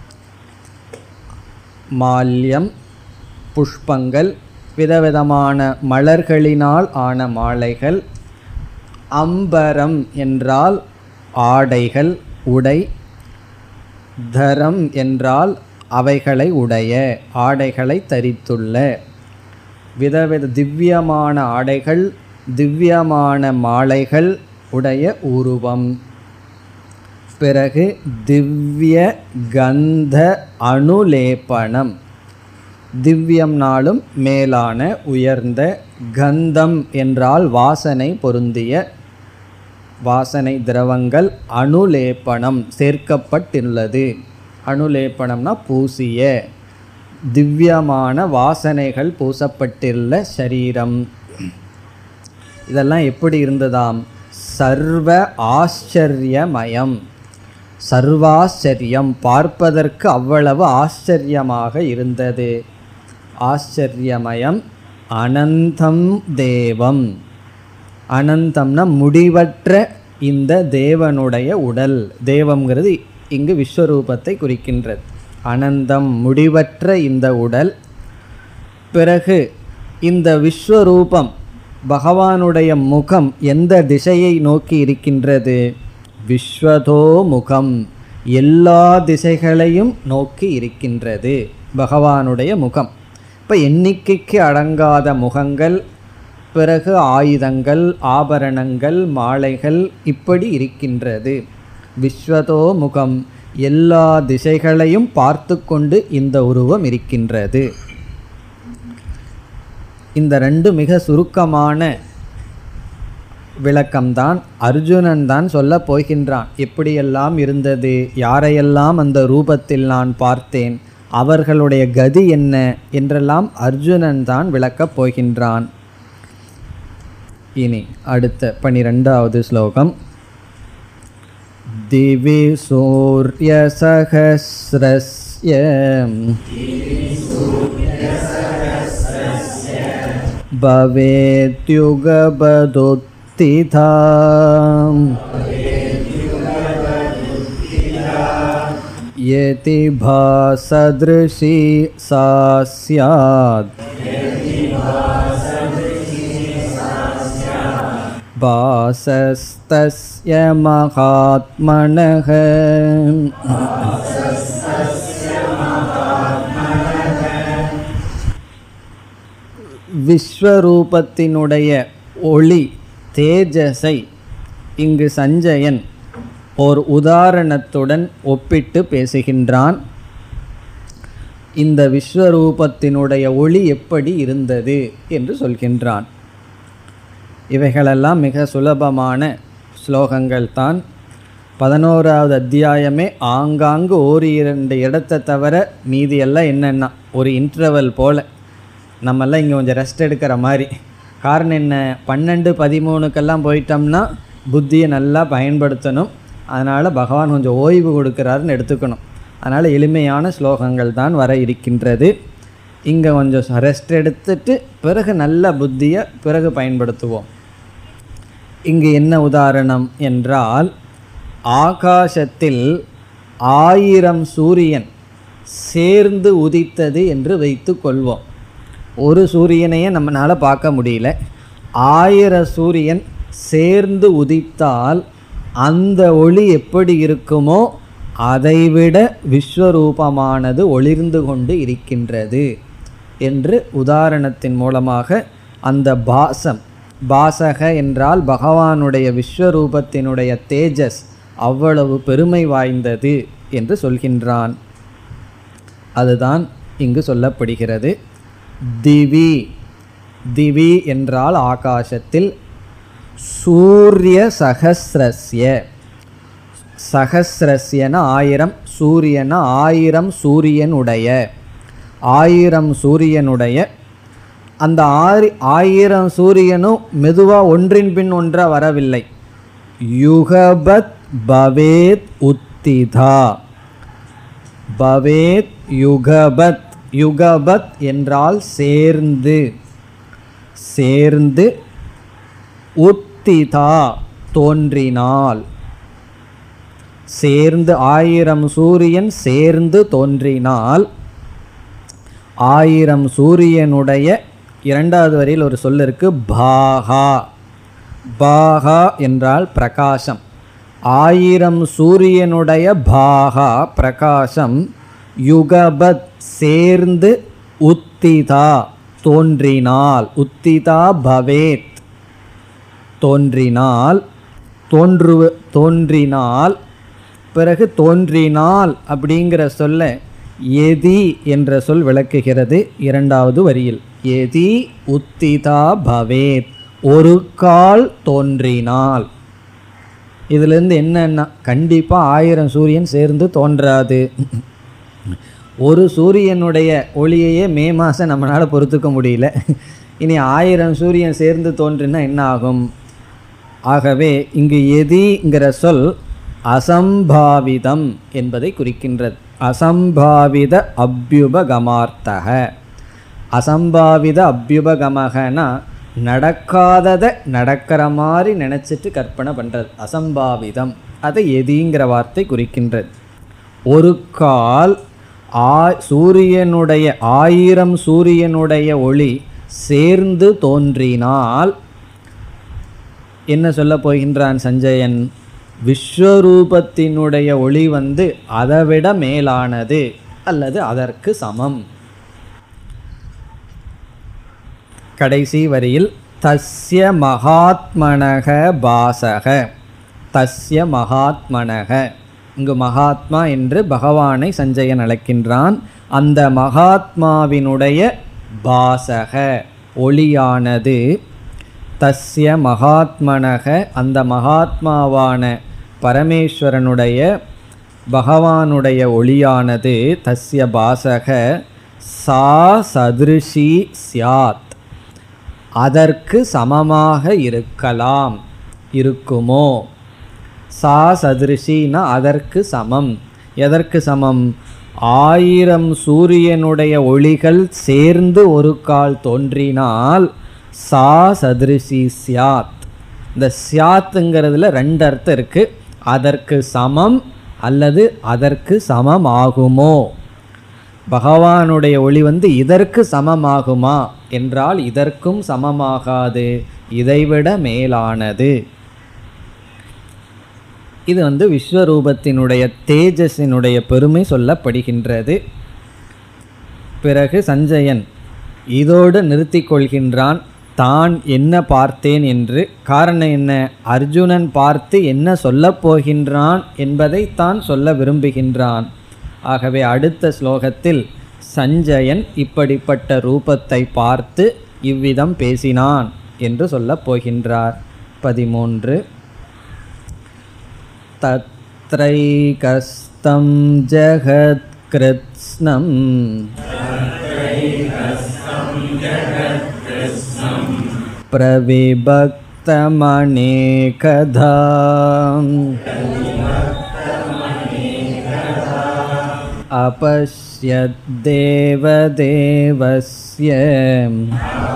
மால்யம் புஷ்பங்கள் விதவிதமான மலர்களினால் ஆன மாலைகள் அம்பரம் என்றால் ஆடைகள் உடை தரம் என்றால் அவைகளை உடைய ஆடைகளை தரித்துள்ள விதவித திவ்யமான ஆடைகள் திவ்யமான மாலைகள் உடைய உருவம் பிறகு திவ்ய கந்த அனுலேபனம் திவ்யம்னாலும் மேலான உயர்ந்த கந்தம் என்றால் வாசனை பொருந்திய வாசனை திரவங்கள் அனுலேபனம் சேர்க்கப்பட்டுள்ளது அனுலேபனம்னா பூசிய திவ்யமான வாசனைகள் பூசப்பட்டுள்ள சரீரம் இதெல்லாம் எப்படி இருந்ததாம் சர்வ ஆச்சரியமயம் சர்வாச்சரியம் பார்ப்பதற்கு அவ்வளவு ஆச்சரியமாக இருந்தது ஆச்சரியமயம் அனந்தம் தேவம் அனந்தம்னா முடிவற்ற இந்த தேவனுடைய உடல் தேவம்ங்கிறது இங்கு விஸ்வரூபத்தை குறிக்கின்றது அனந்தம் முடிவற்ற இந்த உடல் பிறகு இந்த விஸ்வரூபம் பகவானுடைய முகம் எந்த திசையை நோக்கி இருக்கின்றது விஸ்வதோ முகம் எல்லா திசைகளையும் நோக்கி இருக்கின்றது பகவானுடைய முகம் இப்போ எண்ணிக்கைக்கு அடங்காத முகங்கள் பிறகு ஆயுதங்கள் ஆபரணங்கள் மாலைகள் இப்படி இருக்கின்றது விஸ்வதோ முகம் எல்லா திசைகளையும் பார்த்து கொண்டு இந்த உருவம் இருக்கின்றது இந்த ரெண்டு மிக சுருக்கமான விளக்கம்தான் அர்ஜுனன் தான் சொல்ல போகின்றான் எப்படியெல்லாம் இருந்தது யாரையெல்லாம் அந்த ரூபத்தில் நான் பார்த்தேன் அவர்களுடைய கதி என்ன என்றெல்லாம் அர்ஜுனன் தான் விளக்கப் போகின்றான் இனி அடுத்த பனிரெண்டாவது ஸ்லோகம் दिवि सूर्यसहस्रस्य भवेद्युगपदुत्थिता यति भासदृशी सा स्यात् भासस्तस्य महात्मनः விஸ்வரூபத்தினுடைய ஒளி தேஜஸை இங்கு சஞ்சயன் ஓர் உதாரணத்துடன் ஒப்பிட்டு பேசுகின்றான் இந்த விஸ்வரூபத்தினுடைய ஒளி எப்படி இருந்தது என்று சொல்கின்றான் இவைகளெல்லாம் மிக சுலபமான ஸ்லோகங்கள் தான் பதினோராவது அத்தியாயமே ஆங்காங்கு ஓர் இரண்டு இடத்தை தவிர மீதியெல்லாம் என்னென்னா ஒரு இன்டர்வல் போல் நம்மெல்லாம் இங்கே கொஞ்சம் ரெஸ்ட் எடுக்கிற மாதிரி காரணம் என்ன பன்னெண்டு பதிமூணுக்கெல்லாம் போயிட்டோம்னா புத்தியை நல்லா பயன்படுத்தணும் அதனால் பகவான் கொஞ்சம் ஓய்வு கொடுக்குறாருன்னு எடுத்துக்கணும் அதனால் எளிமையான ஸ்லோகங்கள் தான் வர இருக்கின்றது இங்கே கொஞ்சம் ரெஸ்ட் எடுத்துட்டு பிறகு நல்ல புத்தியை பிறகு பயன்படுத்துவோம் இங்கு என்ன உதாரணம் என்றால் ஆகாசத்தில் ஆயிரம் சூரியன் சேர்ந்து உதித்தது என்று வைத்து கொள்வோம் ஒரு சூரியனையே நம்மளால் பார்க்க முடியல ஆயிரம் சூரியன் சேர்ந்து உதித்தால் அந்த ஒளி எப்படி இருக்குமோ அதைவிட விஸ்வரூபமானது ஒளிர்ந்து கொண்டு இருக்கின்றது என்று உதாரணத்தின் மூலமாக அந்த பாசம் பாசக என்றால் பகவானுடைய விஸ்வரூபத்தினுடைய தேஜஸ் அவ்வளவு பெருமை வாய்ந்தது என்று சொல்கின்றான் அதுதான் இங்கு சொல்லப்படுகிறது திவி திவி என்றால் ஆகாசத்தில் சூரிய சகசிரஸ்ய சகசிரஸ்யன ஆயிரம் சூரியன ஆயிரம் சூரியனுடைய ஆயிரம் சூரியனுடைய அந்த ஆரி ஆயிரம் சூரியனும் மெதுவாக ஒன்றின் பின் ஒன்றாக வரவில்லை யுகபத் பவேத் உத்திதா பவேத் யுகபத் யுகபத் என்றால் சேர்ந்து சேர்ந்து உத்திதா தோன்றினால் சேர்ந்து ஆயிரம் சூரியன் சேர்ந்து தோன்றினால் ஆயிரம் சூரியனுடைய இரண்டாவது வரியில் ஒரு சொல் இருக்கு பாகா பாகா என்றால் பிரகாசம் ஆயிரம் சூரியனுடைய பாகா பிரகாசம் யுகபத் சேர்ந்து உத்திதா தோன்றினால் உத்திதா பவேத் தோன்றினால் தோன்றுவ தோன்றினால் பிறகு தோன்றினால் அப்படிங்கிற சொல்ல எதி என்ற சொல் விளக்குகிறது இரண்டாவது வரியில் எதி உத்திதா பவேத் ஒரு கால் தோன்றினால் இதிலிருந்து என்னன்னா கண்டிப்பாக ஆயிரம் சூரியன் சேர்ந்து தோன்றாது ஒரு சூரியனுடைய ஒளியையே மே மாதம் நம்மளால் பொறுத்துக்க முடியல இனி ஆயிரம் சூரியன் சேர்ந்து தோன்றினா என்ன ஆகும் ஆகவே இங்கு எதிங்கிற சொல் அசம்பாவிதம் என்பதை குறிக்கின்றது அசம்பாவித அபியுபகமார்த்தக அசம்பாவித அபியுபகமகனா நடக்காததை நடக்கிற மாதிரி நினச்சிட்டு கற்பனை பண்ணுறது அசம்பாவிதம் அதை எதிங்கிற வார்த்தை குறிக்கின்றது ஒரு கால் ஆ சூரியனுடைய ஆயிரம் சூரியனுடைய ஒளி சேர்ந்து தோன்றினால் என்ன சொல்ல போகின்றான் சஞ்சயன் விஸ்வரூபத்தினுடைய ஒளி வந்து அதைவிட மேலானது அல்லது அதற்கு சமம் கடைசி வரியில் தஸ்ய மகாத்மனக பாசக தஸ்ய மகாத்மனக இங்கு மகாத்மா என்று பகவானை சஞ்சயன் அழைக்கின்றான் அந்த மகாத்மாவினுடைய பாசக ஒளியானது தஸ்ய மகாத்மனக அந்த மகாத்மாவான பரமேஸ்வரனுடைய பகவானுடைய ஒளியானது தஸ்ய பாசக சா சதிருஷி சியாத் அதற்கு சமமாக இருக்கலாம் இருக்குமோ சா சதிருஷினா அதற்கு சமம் எதற்கு சமம் ஆயிரம் சூரியனுடைய ஒளிகள் சேர்ந்து ஒரு கால் தோன்றினால் சா சதிருஷி சியாத் இந்த சியாத்துங்கிறதுல ரெண்டு அர்த்தம் இருக்குது அதற்கு சமம் அல்லது அதற்கு சமம் ஆகுமோ பகவானுடைய ஒளி வந்து இதற்கு சமமாகுமா என்றால் இதற்கும் சமமாகாது இதைவிட மேலானது இது வந்து விஸ்வரூபத்தினுடைய தேஜஸினுடைய பெருமை சொல்லப்படுகின்றது பிறகு சஞ்சயன் இதோடு நிறுத்தி கொள்கின்றான் தான் என்ன பார்த்தேன் என்று காரணம் என்ன அர்ஜுனன் பார்த்து என்ன சொல்லப் போகின்றான் என்பதை தான் சொல்ல விரும்புகின்றான் ஆகவே அடுத்த ஸ்லோகத்தில் சஞ்சயன் இப்படிப்பட்ட ரூபத்தை பார்த்து இவ்விதம் பேசினான் என்று சொல்லப் போகின்றார் பதிமூன்று तत्रैकस्तं जगत्कृत्स्नं प्रविभक्तमनेकधा अपश्यद्देवदेवस्य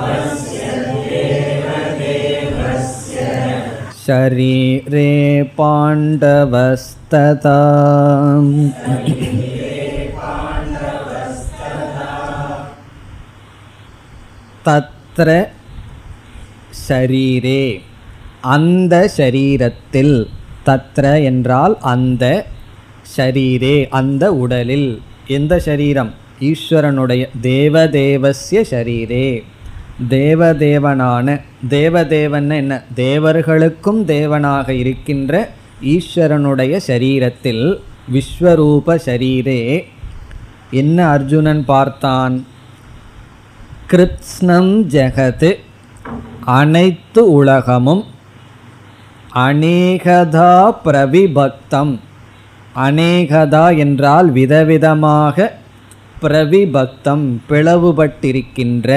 शरीरे पाण्डवस्तथा தத்ர ஷரீரே அந்த ஷரீரத்தில் தத்ர என்றால் அந்த ஷரீரே அந்த உடலில் எந்த ஷரீரம் ஈஸ்வரனுடைய தேவதேவஸ்ய ஷரீரே தேவதேவனான தேவதேவன் என்ன தேவர்களுக்கும் தேவனாக இருக்கின்ற ஈஸ்வரனுடைய ஷரீரத்தில் விஸ்வரூப ஷரீரே என்ன அர்ஜுனன் பார்த்தான் கிருத்ஸ்னம் ஜெகத் அனைத்து உலகமும் அநேகதா பிரவிபக்தம் அநேகதா என்றால் விதவிதமாக பிரவிபக்தம் பிளவுபட்டிருக்கின்ற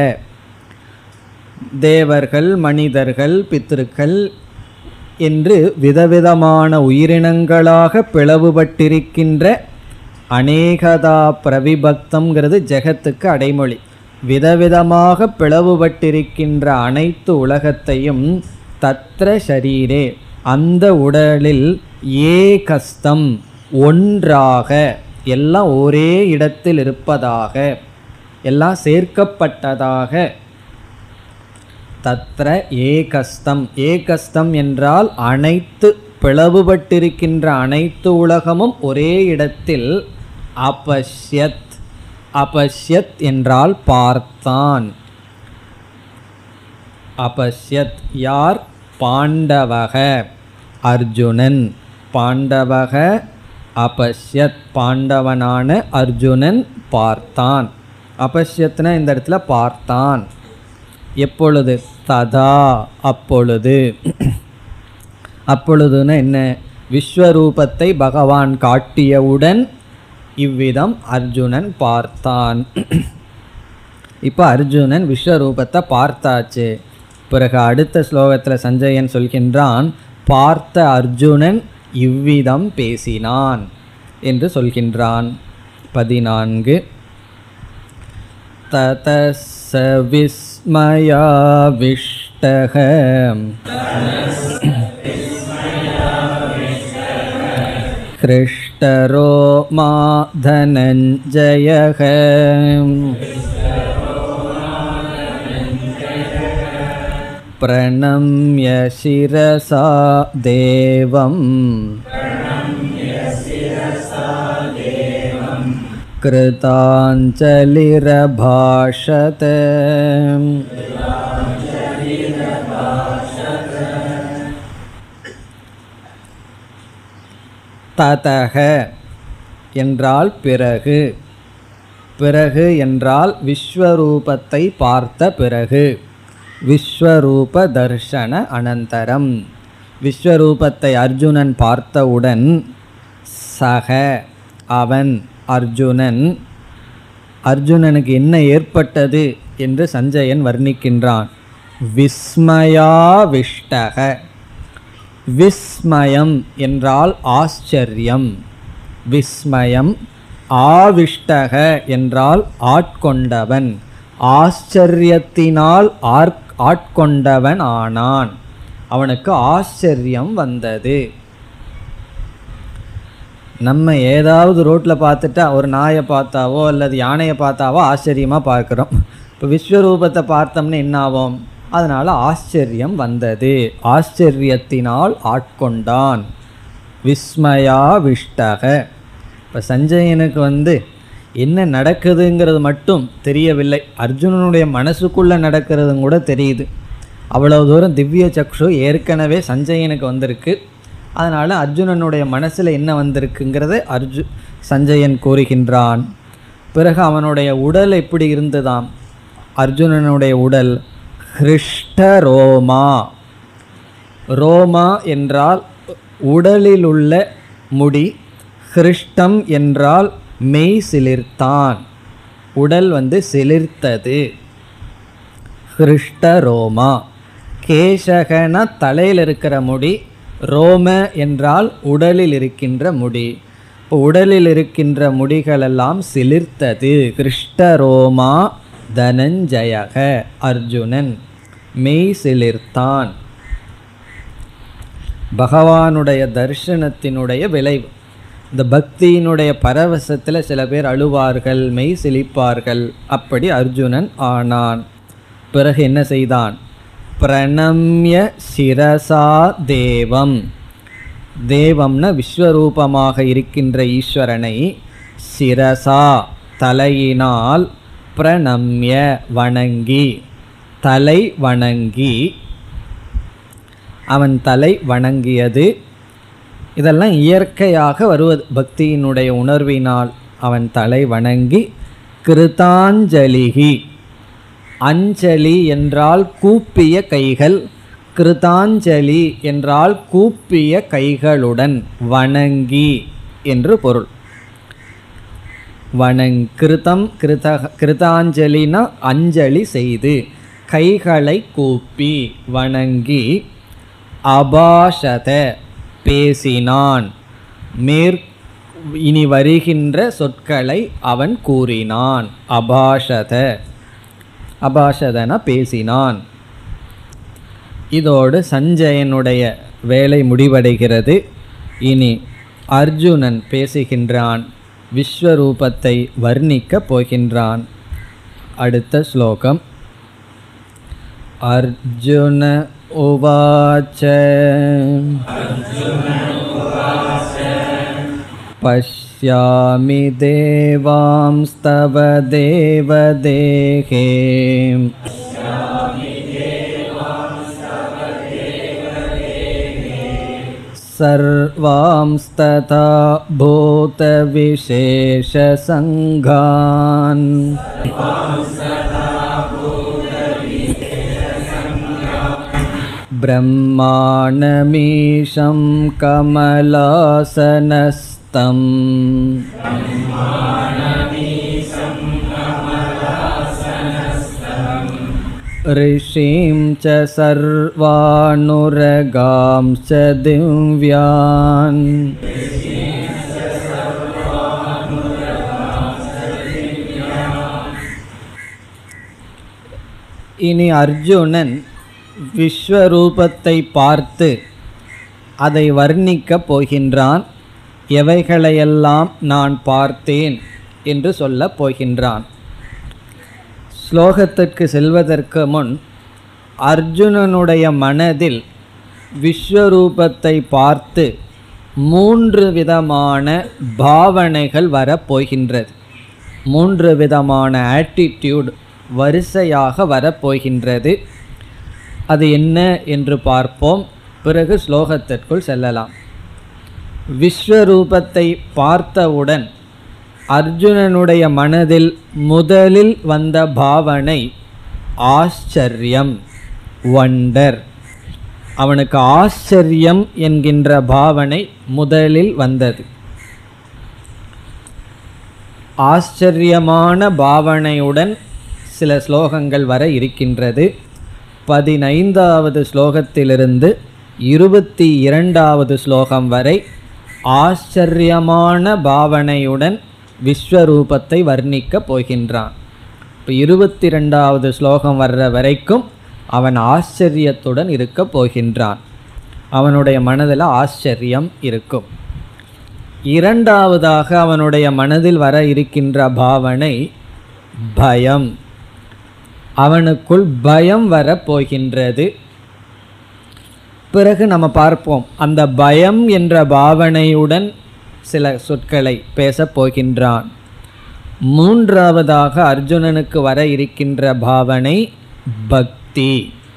தேவர்கள் மனிதர்கள் பித்திருக்கள் என்று விதவிதமான உயிரினங்களாக பிளவுபட்டிருக்கின்ற அநேகதா பிரவிபக்தம்ங்கிறது ஜெகத்துக்கு அடைமொழி விதவிதமாக பிளவுபட்டிருக்கின்ற அனைத்து உலகத்தையும் தத்ர ஷரீரே அந்த உடலில் ஏகஸ்தம் ஒன்றாக எல்லாம் ஒரே இடத்தில் இருப்பதாக எல்லாம் சேர்க்கப்பட்டதாக தத்ர ஏகஸ்தம் ஏகஸ்தம் என்றால் அனைத்து பிளவுபட்டிருக்கின்ற அனைத்து உலகமும் ஒரே இடத்தில் அபஷ்யத் அபஷ்யத் என்றால் பார்த்தான் அபஷ்யத் யார் பாண்டவக அர்ஜுனன் பாண்டவக அபஷ்யத் பாண்டவனான அர்ஜுனன் பார்த்தான் அபஷ்யத்னா இந்த இடத்துல பார்த்தான் எப்பொழுது ததா அப்பொழுது அப்பொழுதுன்னு என்ன விஸ்வரூபத்தை பகவான் காட்டியவுடன் இவ்விதம் அர்ஜுனன் பார்த்தான் இப்போ அர்ஜுனன் விஸ்வரூபத்தை பார்த்தாச்சு பிறகு அடுத்த ஸ்லோகத்தில் சஞ்சயன் சொல்கின்றான் பார்த்த அர்ஜுனன் இவ்விதம் பேசினான் என்று சொல்கின்றான் பதினான்கு ததச விஸ்மயாவிஷ்டக हृष्टरो मा धनञ्जयः प्रणम्य शिरसा देवम् कृताञ्जलिरभाषत ததக என்றால் பிறகு பிறகு என்றால் விஸ்வரூபத்தை பார்த்த பிறகு விஸ்வரூப தர்ஷன அனந்தரம் விஸ்வரூபத்தை அர்ஜுனன் பார்த்தவுடன் சக அவன் அர்ஜுனன் அர்ஜுனனுக்கு என்ன ஏற்பட்டது என்று சஞ்சயன் வர்ணிக்கின்றான் விஸ்மயாவிஷ்டக விஸ்மயம் என்றால் ஆச்சரியம் விஸ்மயம் ஆவிஷ்டக என்றால் ஆட்கொண்டவன் ஆச்சரியத்தினால் ஆர் ஆட்கொண்டவன் ஆனான் அவனுக்கு ஆச்சரியம் வந்தது நம்ம ஏதாவது ரோட்டில் பார்த்துட்டா ஒரு நாயை பார்த்தாவோ அல்லது யானையை பார்த்தாவோ ஆச்சரியமாக பார்க்குறோம் இப்போ விஸ்வரூபத்தை பார்த்தோம்னா என்ன ஆகும் அதனால் ஆச்சரியம் வந்தது ஆச்சரியத்தினால் ஆட்கொண்டான் விஸ்மயாவிஷ்டக இப்போ சஞ்சயனுக்கு வந்து என்ன நடக்குதுங்கிறது மட்டும் தெரியவில்லை அர்ஜுனனுடைய மனசுக்குள்ளே நடக்கிறதும் கூட தெரியுது அவ்வளவு தூரம் திவ்ய சக்ஷு ஏற்கனவே சஞ்சயனுக்கு வந்திருக்கு அதனால் அர்ஜுனனுடைய மனசில் என்ன வந்திருக்குங்கிறத அர்ஜு சஞ்சயன் கூறுகின்றான் பிறகு அவனுடைய உடல் எப்படி இருந்ததாம் அர்ஜுனனுடைய உடல் ஹிருஷ்டரோமா ரோமா என்றால் உடலில் உள்ள முடி ஹிருஷ்டம் என்றால் மெய் சிலிர்த்தான் உடல் வந்து சிலிர்த்தது ஹிருஷ்டரோமா கேசகன தலையில் இருக்கிற முடி ரோம என்றால் உடலில் இருக்கின்ற முடி இப்போ உடலில் இருக்கின்ற முடிகளெல்லாம் சிலிர்த்தது கிருஷ்டரோமா தனஞ்சயக அர்ஜுனன் மெய் சிலிர்த்தான் பகவானுடைய தர்சனத்தினுடைய விளைவு இந்த பக்தியினுடைய பரவசத்தில் சில பேர் அழுவார்கள் மெய் சிலிப்பார்கள் அப்படி அர்ஜுனன் ஆனான் பிறகு என்ன செய்தான் பிரணம்ய சிரசா தேவம் தேவம்னா விஸ்வரூபமாக இருக்கின்ற ஈஸ்வரனை சிரசா தலையினால் பிரணம்ய வணங்கி தலை வணங்கி அவன் தலை வணங்கியது இதெல்லாம் இயற்கையாக வருவது பக்தியினுடைய உணர்வினால் அவன் தலை வணங்கி கிருதாஞ்சலிகி அஞ்சலி என்றால் கூப்பிய கைகள் கிருதாஞ்சலி என்றால் கூப்பிய கைகளுடன் வணங்கி என்று பொருள் வணங் கிருதம் கிருத கிருதாஞ்சலினா அஞ்சலி செய்து கைகளை கூப்பி வணங்கி அபாஷத பேசினான் மேற் இனி வருகின்ற சொற்களை அவன் கூறினான் அபாஷத அபாஷதன பேசினான் இதோடு சஞ்சயனுடைய வேலை முடிவடைகிறது இனி அர்ஜுனன் பேசுகின்றான் விஸ்வரூபத்தை வர்ணிக்கப் போகின்றான் அடுத்த ஸ்லோகம் அர்ஜுன உவாச்ச पश्यामि देवांस्तव देवदेहे सर्वांस्तथा भूतविशेषसङ्घान् ब्रह्माणमीशं कमलासनस्तम् ऋषिं च सर्वानुरगांश्च दिव्यान् இனி அர்ஜுனன் விஸ்வரூபத்தை பார்த்து அதை வர்ணிக்கப் போகின்றான் எவைகளையெல்லாம் நான் பார்த்தேன் என்று சொல்லப் போகின்றான் ஸ்லோகத்திற்கு செல்வதற்கு முன் அர்ஜுனனுடைய மனதில் விஸ்வரூபத்தை பார்த்து மூன்று விதமான பாவனைகள் வரப்போகின்றது மூன்று விதமான ஆட்டிடியூட் வரிசையாக வரப்போகின்றது அது என்ன என்று பார்ப்போம் பிறகு ஸ்லோகத்திற்குள் செல்லலாம் விஸ்வரூபத்தை பார்த்தவுடன் அர்ஜுனனுடைய மனதில் முதலில் வந்த பாவனை ஆச்சரியம் வண்டர் அவனுக்கு ஆச்சரியம் என்கின்ற பாவனை முதலில் வந்தது ஆச்சரியமான பாவனையுடன் சில ஸ்லோகங்கள் வர இருக்கின்றது பதினைந்தாவது ஸ்லோகத்திலிருந்து இருபத்தி இரண்டாவது ஸ்லோகம் வரை ஆச்சரியமான பாவனையுடன் விஸ்வரூபத்தை வர்ணிக்கப் போகின்றான் இப்போ இருபத்தி ரெண்டாவது ஸ்லோகம் வர்ற வரைக்கும் அவன் ஆச்சரியத்துடன் இருக்கப் போகின்றான் அவனுடைய மனதில் ஆச்சரியம் இருக்கும் இரண்டாவதாக அவனுடைய மனதில் வர இருக்கின்ற பாவனை பயம் அவனுக்குள் பயம் வரப் போகின்றது பிறகு நம்ம பார்ப்போம் அந்த பயம் என்ற பாவனையுடன் சில சொற்களை பேசப் போகின்றான் மூன்றாவதாக அர்ஜுனனுக்கு வர இருக்கின்ற பாவனை பக்தி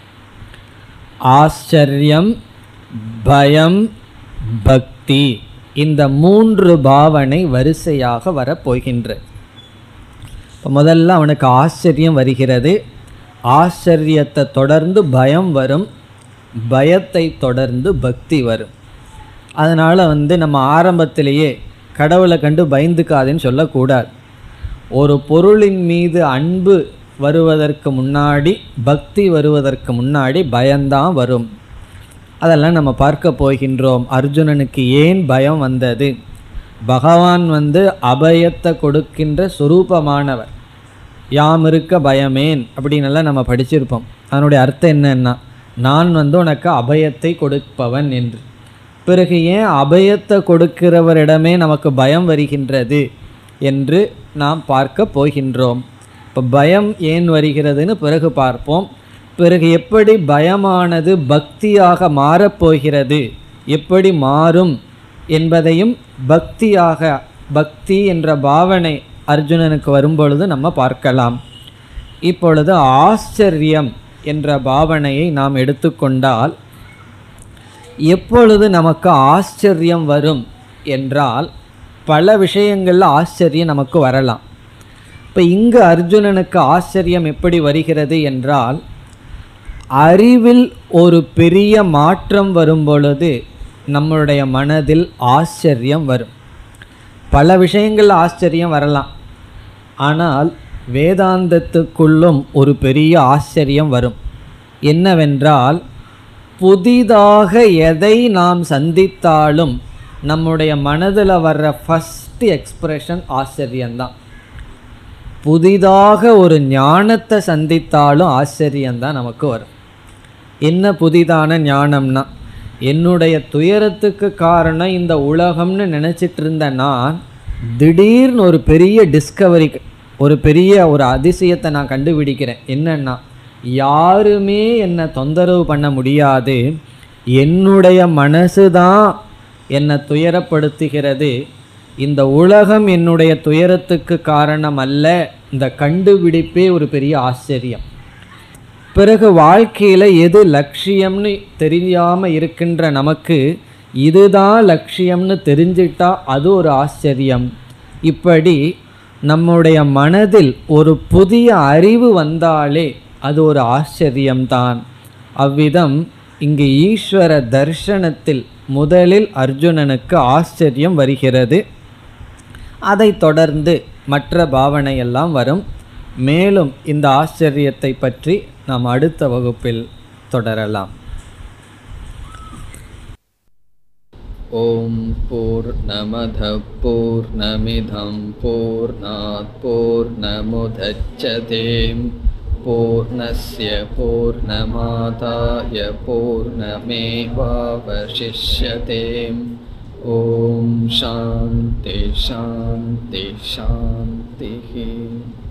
ஆச்சரியம் பயம் பக்தி இந்த மூன்று பாவனை வரிசையாக வரப்போகின்ற இப்போ முதல்ல அவனுக்கு ஆச்சரியம் வருகிறது ஆச்சரியத்தை தொடர்ந்து பயம் வரும் பயத்தை தொடர்ந்து பக்தி வரும் அதனால் வந்து நம்ம ஆரம்பத்திலேயே கடவுளை கண்டு பயந்துக்காதுன்னு சொல்லக்கூடாது ஒரு பொருளின் மீது அன்பு வருவதற்கு முன்னாடி பக்தி வருவதற்கு முன்னாடி பயம்தான் வரும் அதெல்லாம் நம்ம பார்க்க போகின்றோம் அர்ஜுனனுக்கு ஏன் பயம் வந்தது பகவான் வந்து அபயத்தை கொடுக்கின்ற சுரூபமானவர் யாம் இருக்க பயமேன் அப்படின்னெல்லாம் நம்ம படிச்சிருப்போம் அதனுடைய அர்த்தம் என்னன்னா நான் வந்து உனக்கு அபயத்தை கொடுப்பவன் என்று பிறகு ஏன் அபயத்தை கொடுக்கிறவரிடமே நமக்கு பயம் வருகின்றது என்று நாம் பார்க்க போகின்றோம் இப்போ பயம் ஏன் வருகிறதுன்னு பிறகு பார்ப்போம் பிறகு எப்படி பயமானது பக்தியாக மாறப்போகிறது எப்படி மாறும் என்பதையும் பக்தியாக பக்தி என்ற பாவனை அர்ஜுனனுக்கு வரும்பொழுது நம்ம பார்க்கலாம் இப்பொழுது ஆச்சரியம் என்ற பாவனையை நாம் எடுத்துக்கொண்டால் எப்பொழுது நமக்கு ஆச்சரியம் வரும் என்றால் பல விஷயங்களில் ஆச்சரியம் நமக்கு வரலாம் இப்போ இங்கு அர்ஜுனனுக்கு ஆச்சரியம் எப்படி வருகிறது என்றால் அறிவில் ஒரு பெரிய மாற்றம் வரும் பொழுது நம்மளுடைய மனதில் ஆச்சரியம் வரும் பல விஷயங்கள் ஆச்சரியம் வரலாம் ஆனால் வேதாந்தத்துக்குள்ளும் ஒரு பெரிய ஆச்சரியம் வரும் என்னவென்றால் புதிதாக எதை நாம் சந்தித்தாலும் நம்முடைய மனதில் வர்ற ஃபஸ்ட்டு எக்ஸ்பிரஷன் ஆச்சரியம்தான் புதிதாக ஒரு ஞானத்தை சந்தித்தாலும் ஆச்சரியம்தான் நமக்கு வரும் என்ன புதிதான ஞானம்னா என்னுடைய துயரத்துக்கு காரணம் இந்த உலகம்னு நினச்சிட்டு இருந்த நான் திடீர்னு ஒரு பெரிய டிஸ்கவரி ஒரு பெரிய ஒரு அதிசயத்தை நான் கண்டுபிடிக்கிறேன் என்னன்னா யாருமே என்னை தொந்தரவு பண்ண முடியாது என்னுடைய மனசு தான் என்னை துயரப்படுத்துகிறது இந்த உலகம் என்னுடைய துயரத்துக்கு காரணம் அல்ல இந்த கண்டுபிடிப்பே ஒரு பெரிய ஆச்சரியம் பிறகு வாழ்க்கையில் எது லட்சியம்னு தெரியாமல் இருக்கின்ற நமக்கு இதுதான் லட்சியம்னு தெரிஞ்சிட்டா அது ஒரு ஆச்சரியம் இப்படி நம்முடைய மனதில் ஒரு புதிய அறிவு வந்தாலே அது ஒரு ஆச்சரியம்தான் அவ்விதம் இங்கு ஈஸ்வர தர்ஷனத்தில் முதலில் அர்ஜுனனுக்கு ஆச்சரியம் வருகிறது அதைத் தொடர்ந்து மற்ற பாவனையெல்லாம் வரும் மேலும் இந்த ஆச்சரியத்தை பற்றி நாம் அடுத்த வகுப்பில் தொடரலாம் ஓம் பூர்ணமத பூர்ணமிதம் பூர்ணாத் பூர்ணமுதச்சதேம் பூர்ணஸ்ய பூர்ணமாதாய பூர்ணமேவாவசிஷ்யதேம் ஓம் சாந்தி சாந்தி சாந்திஹி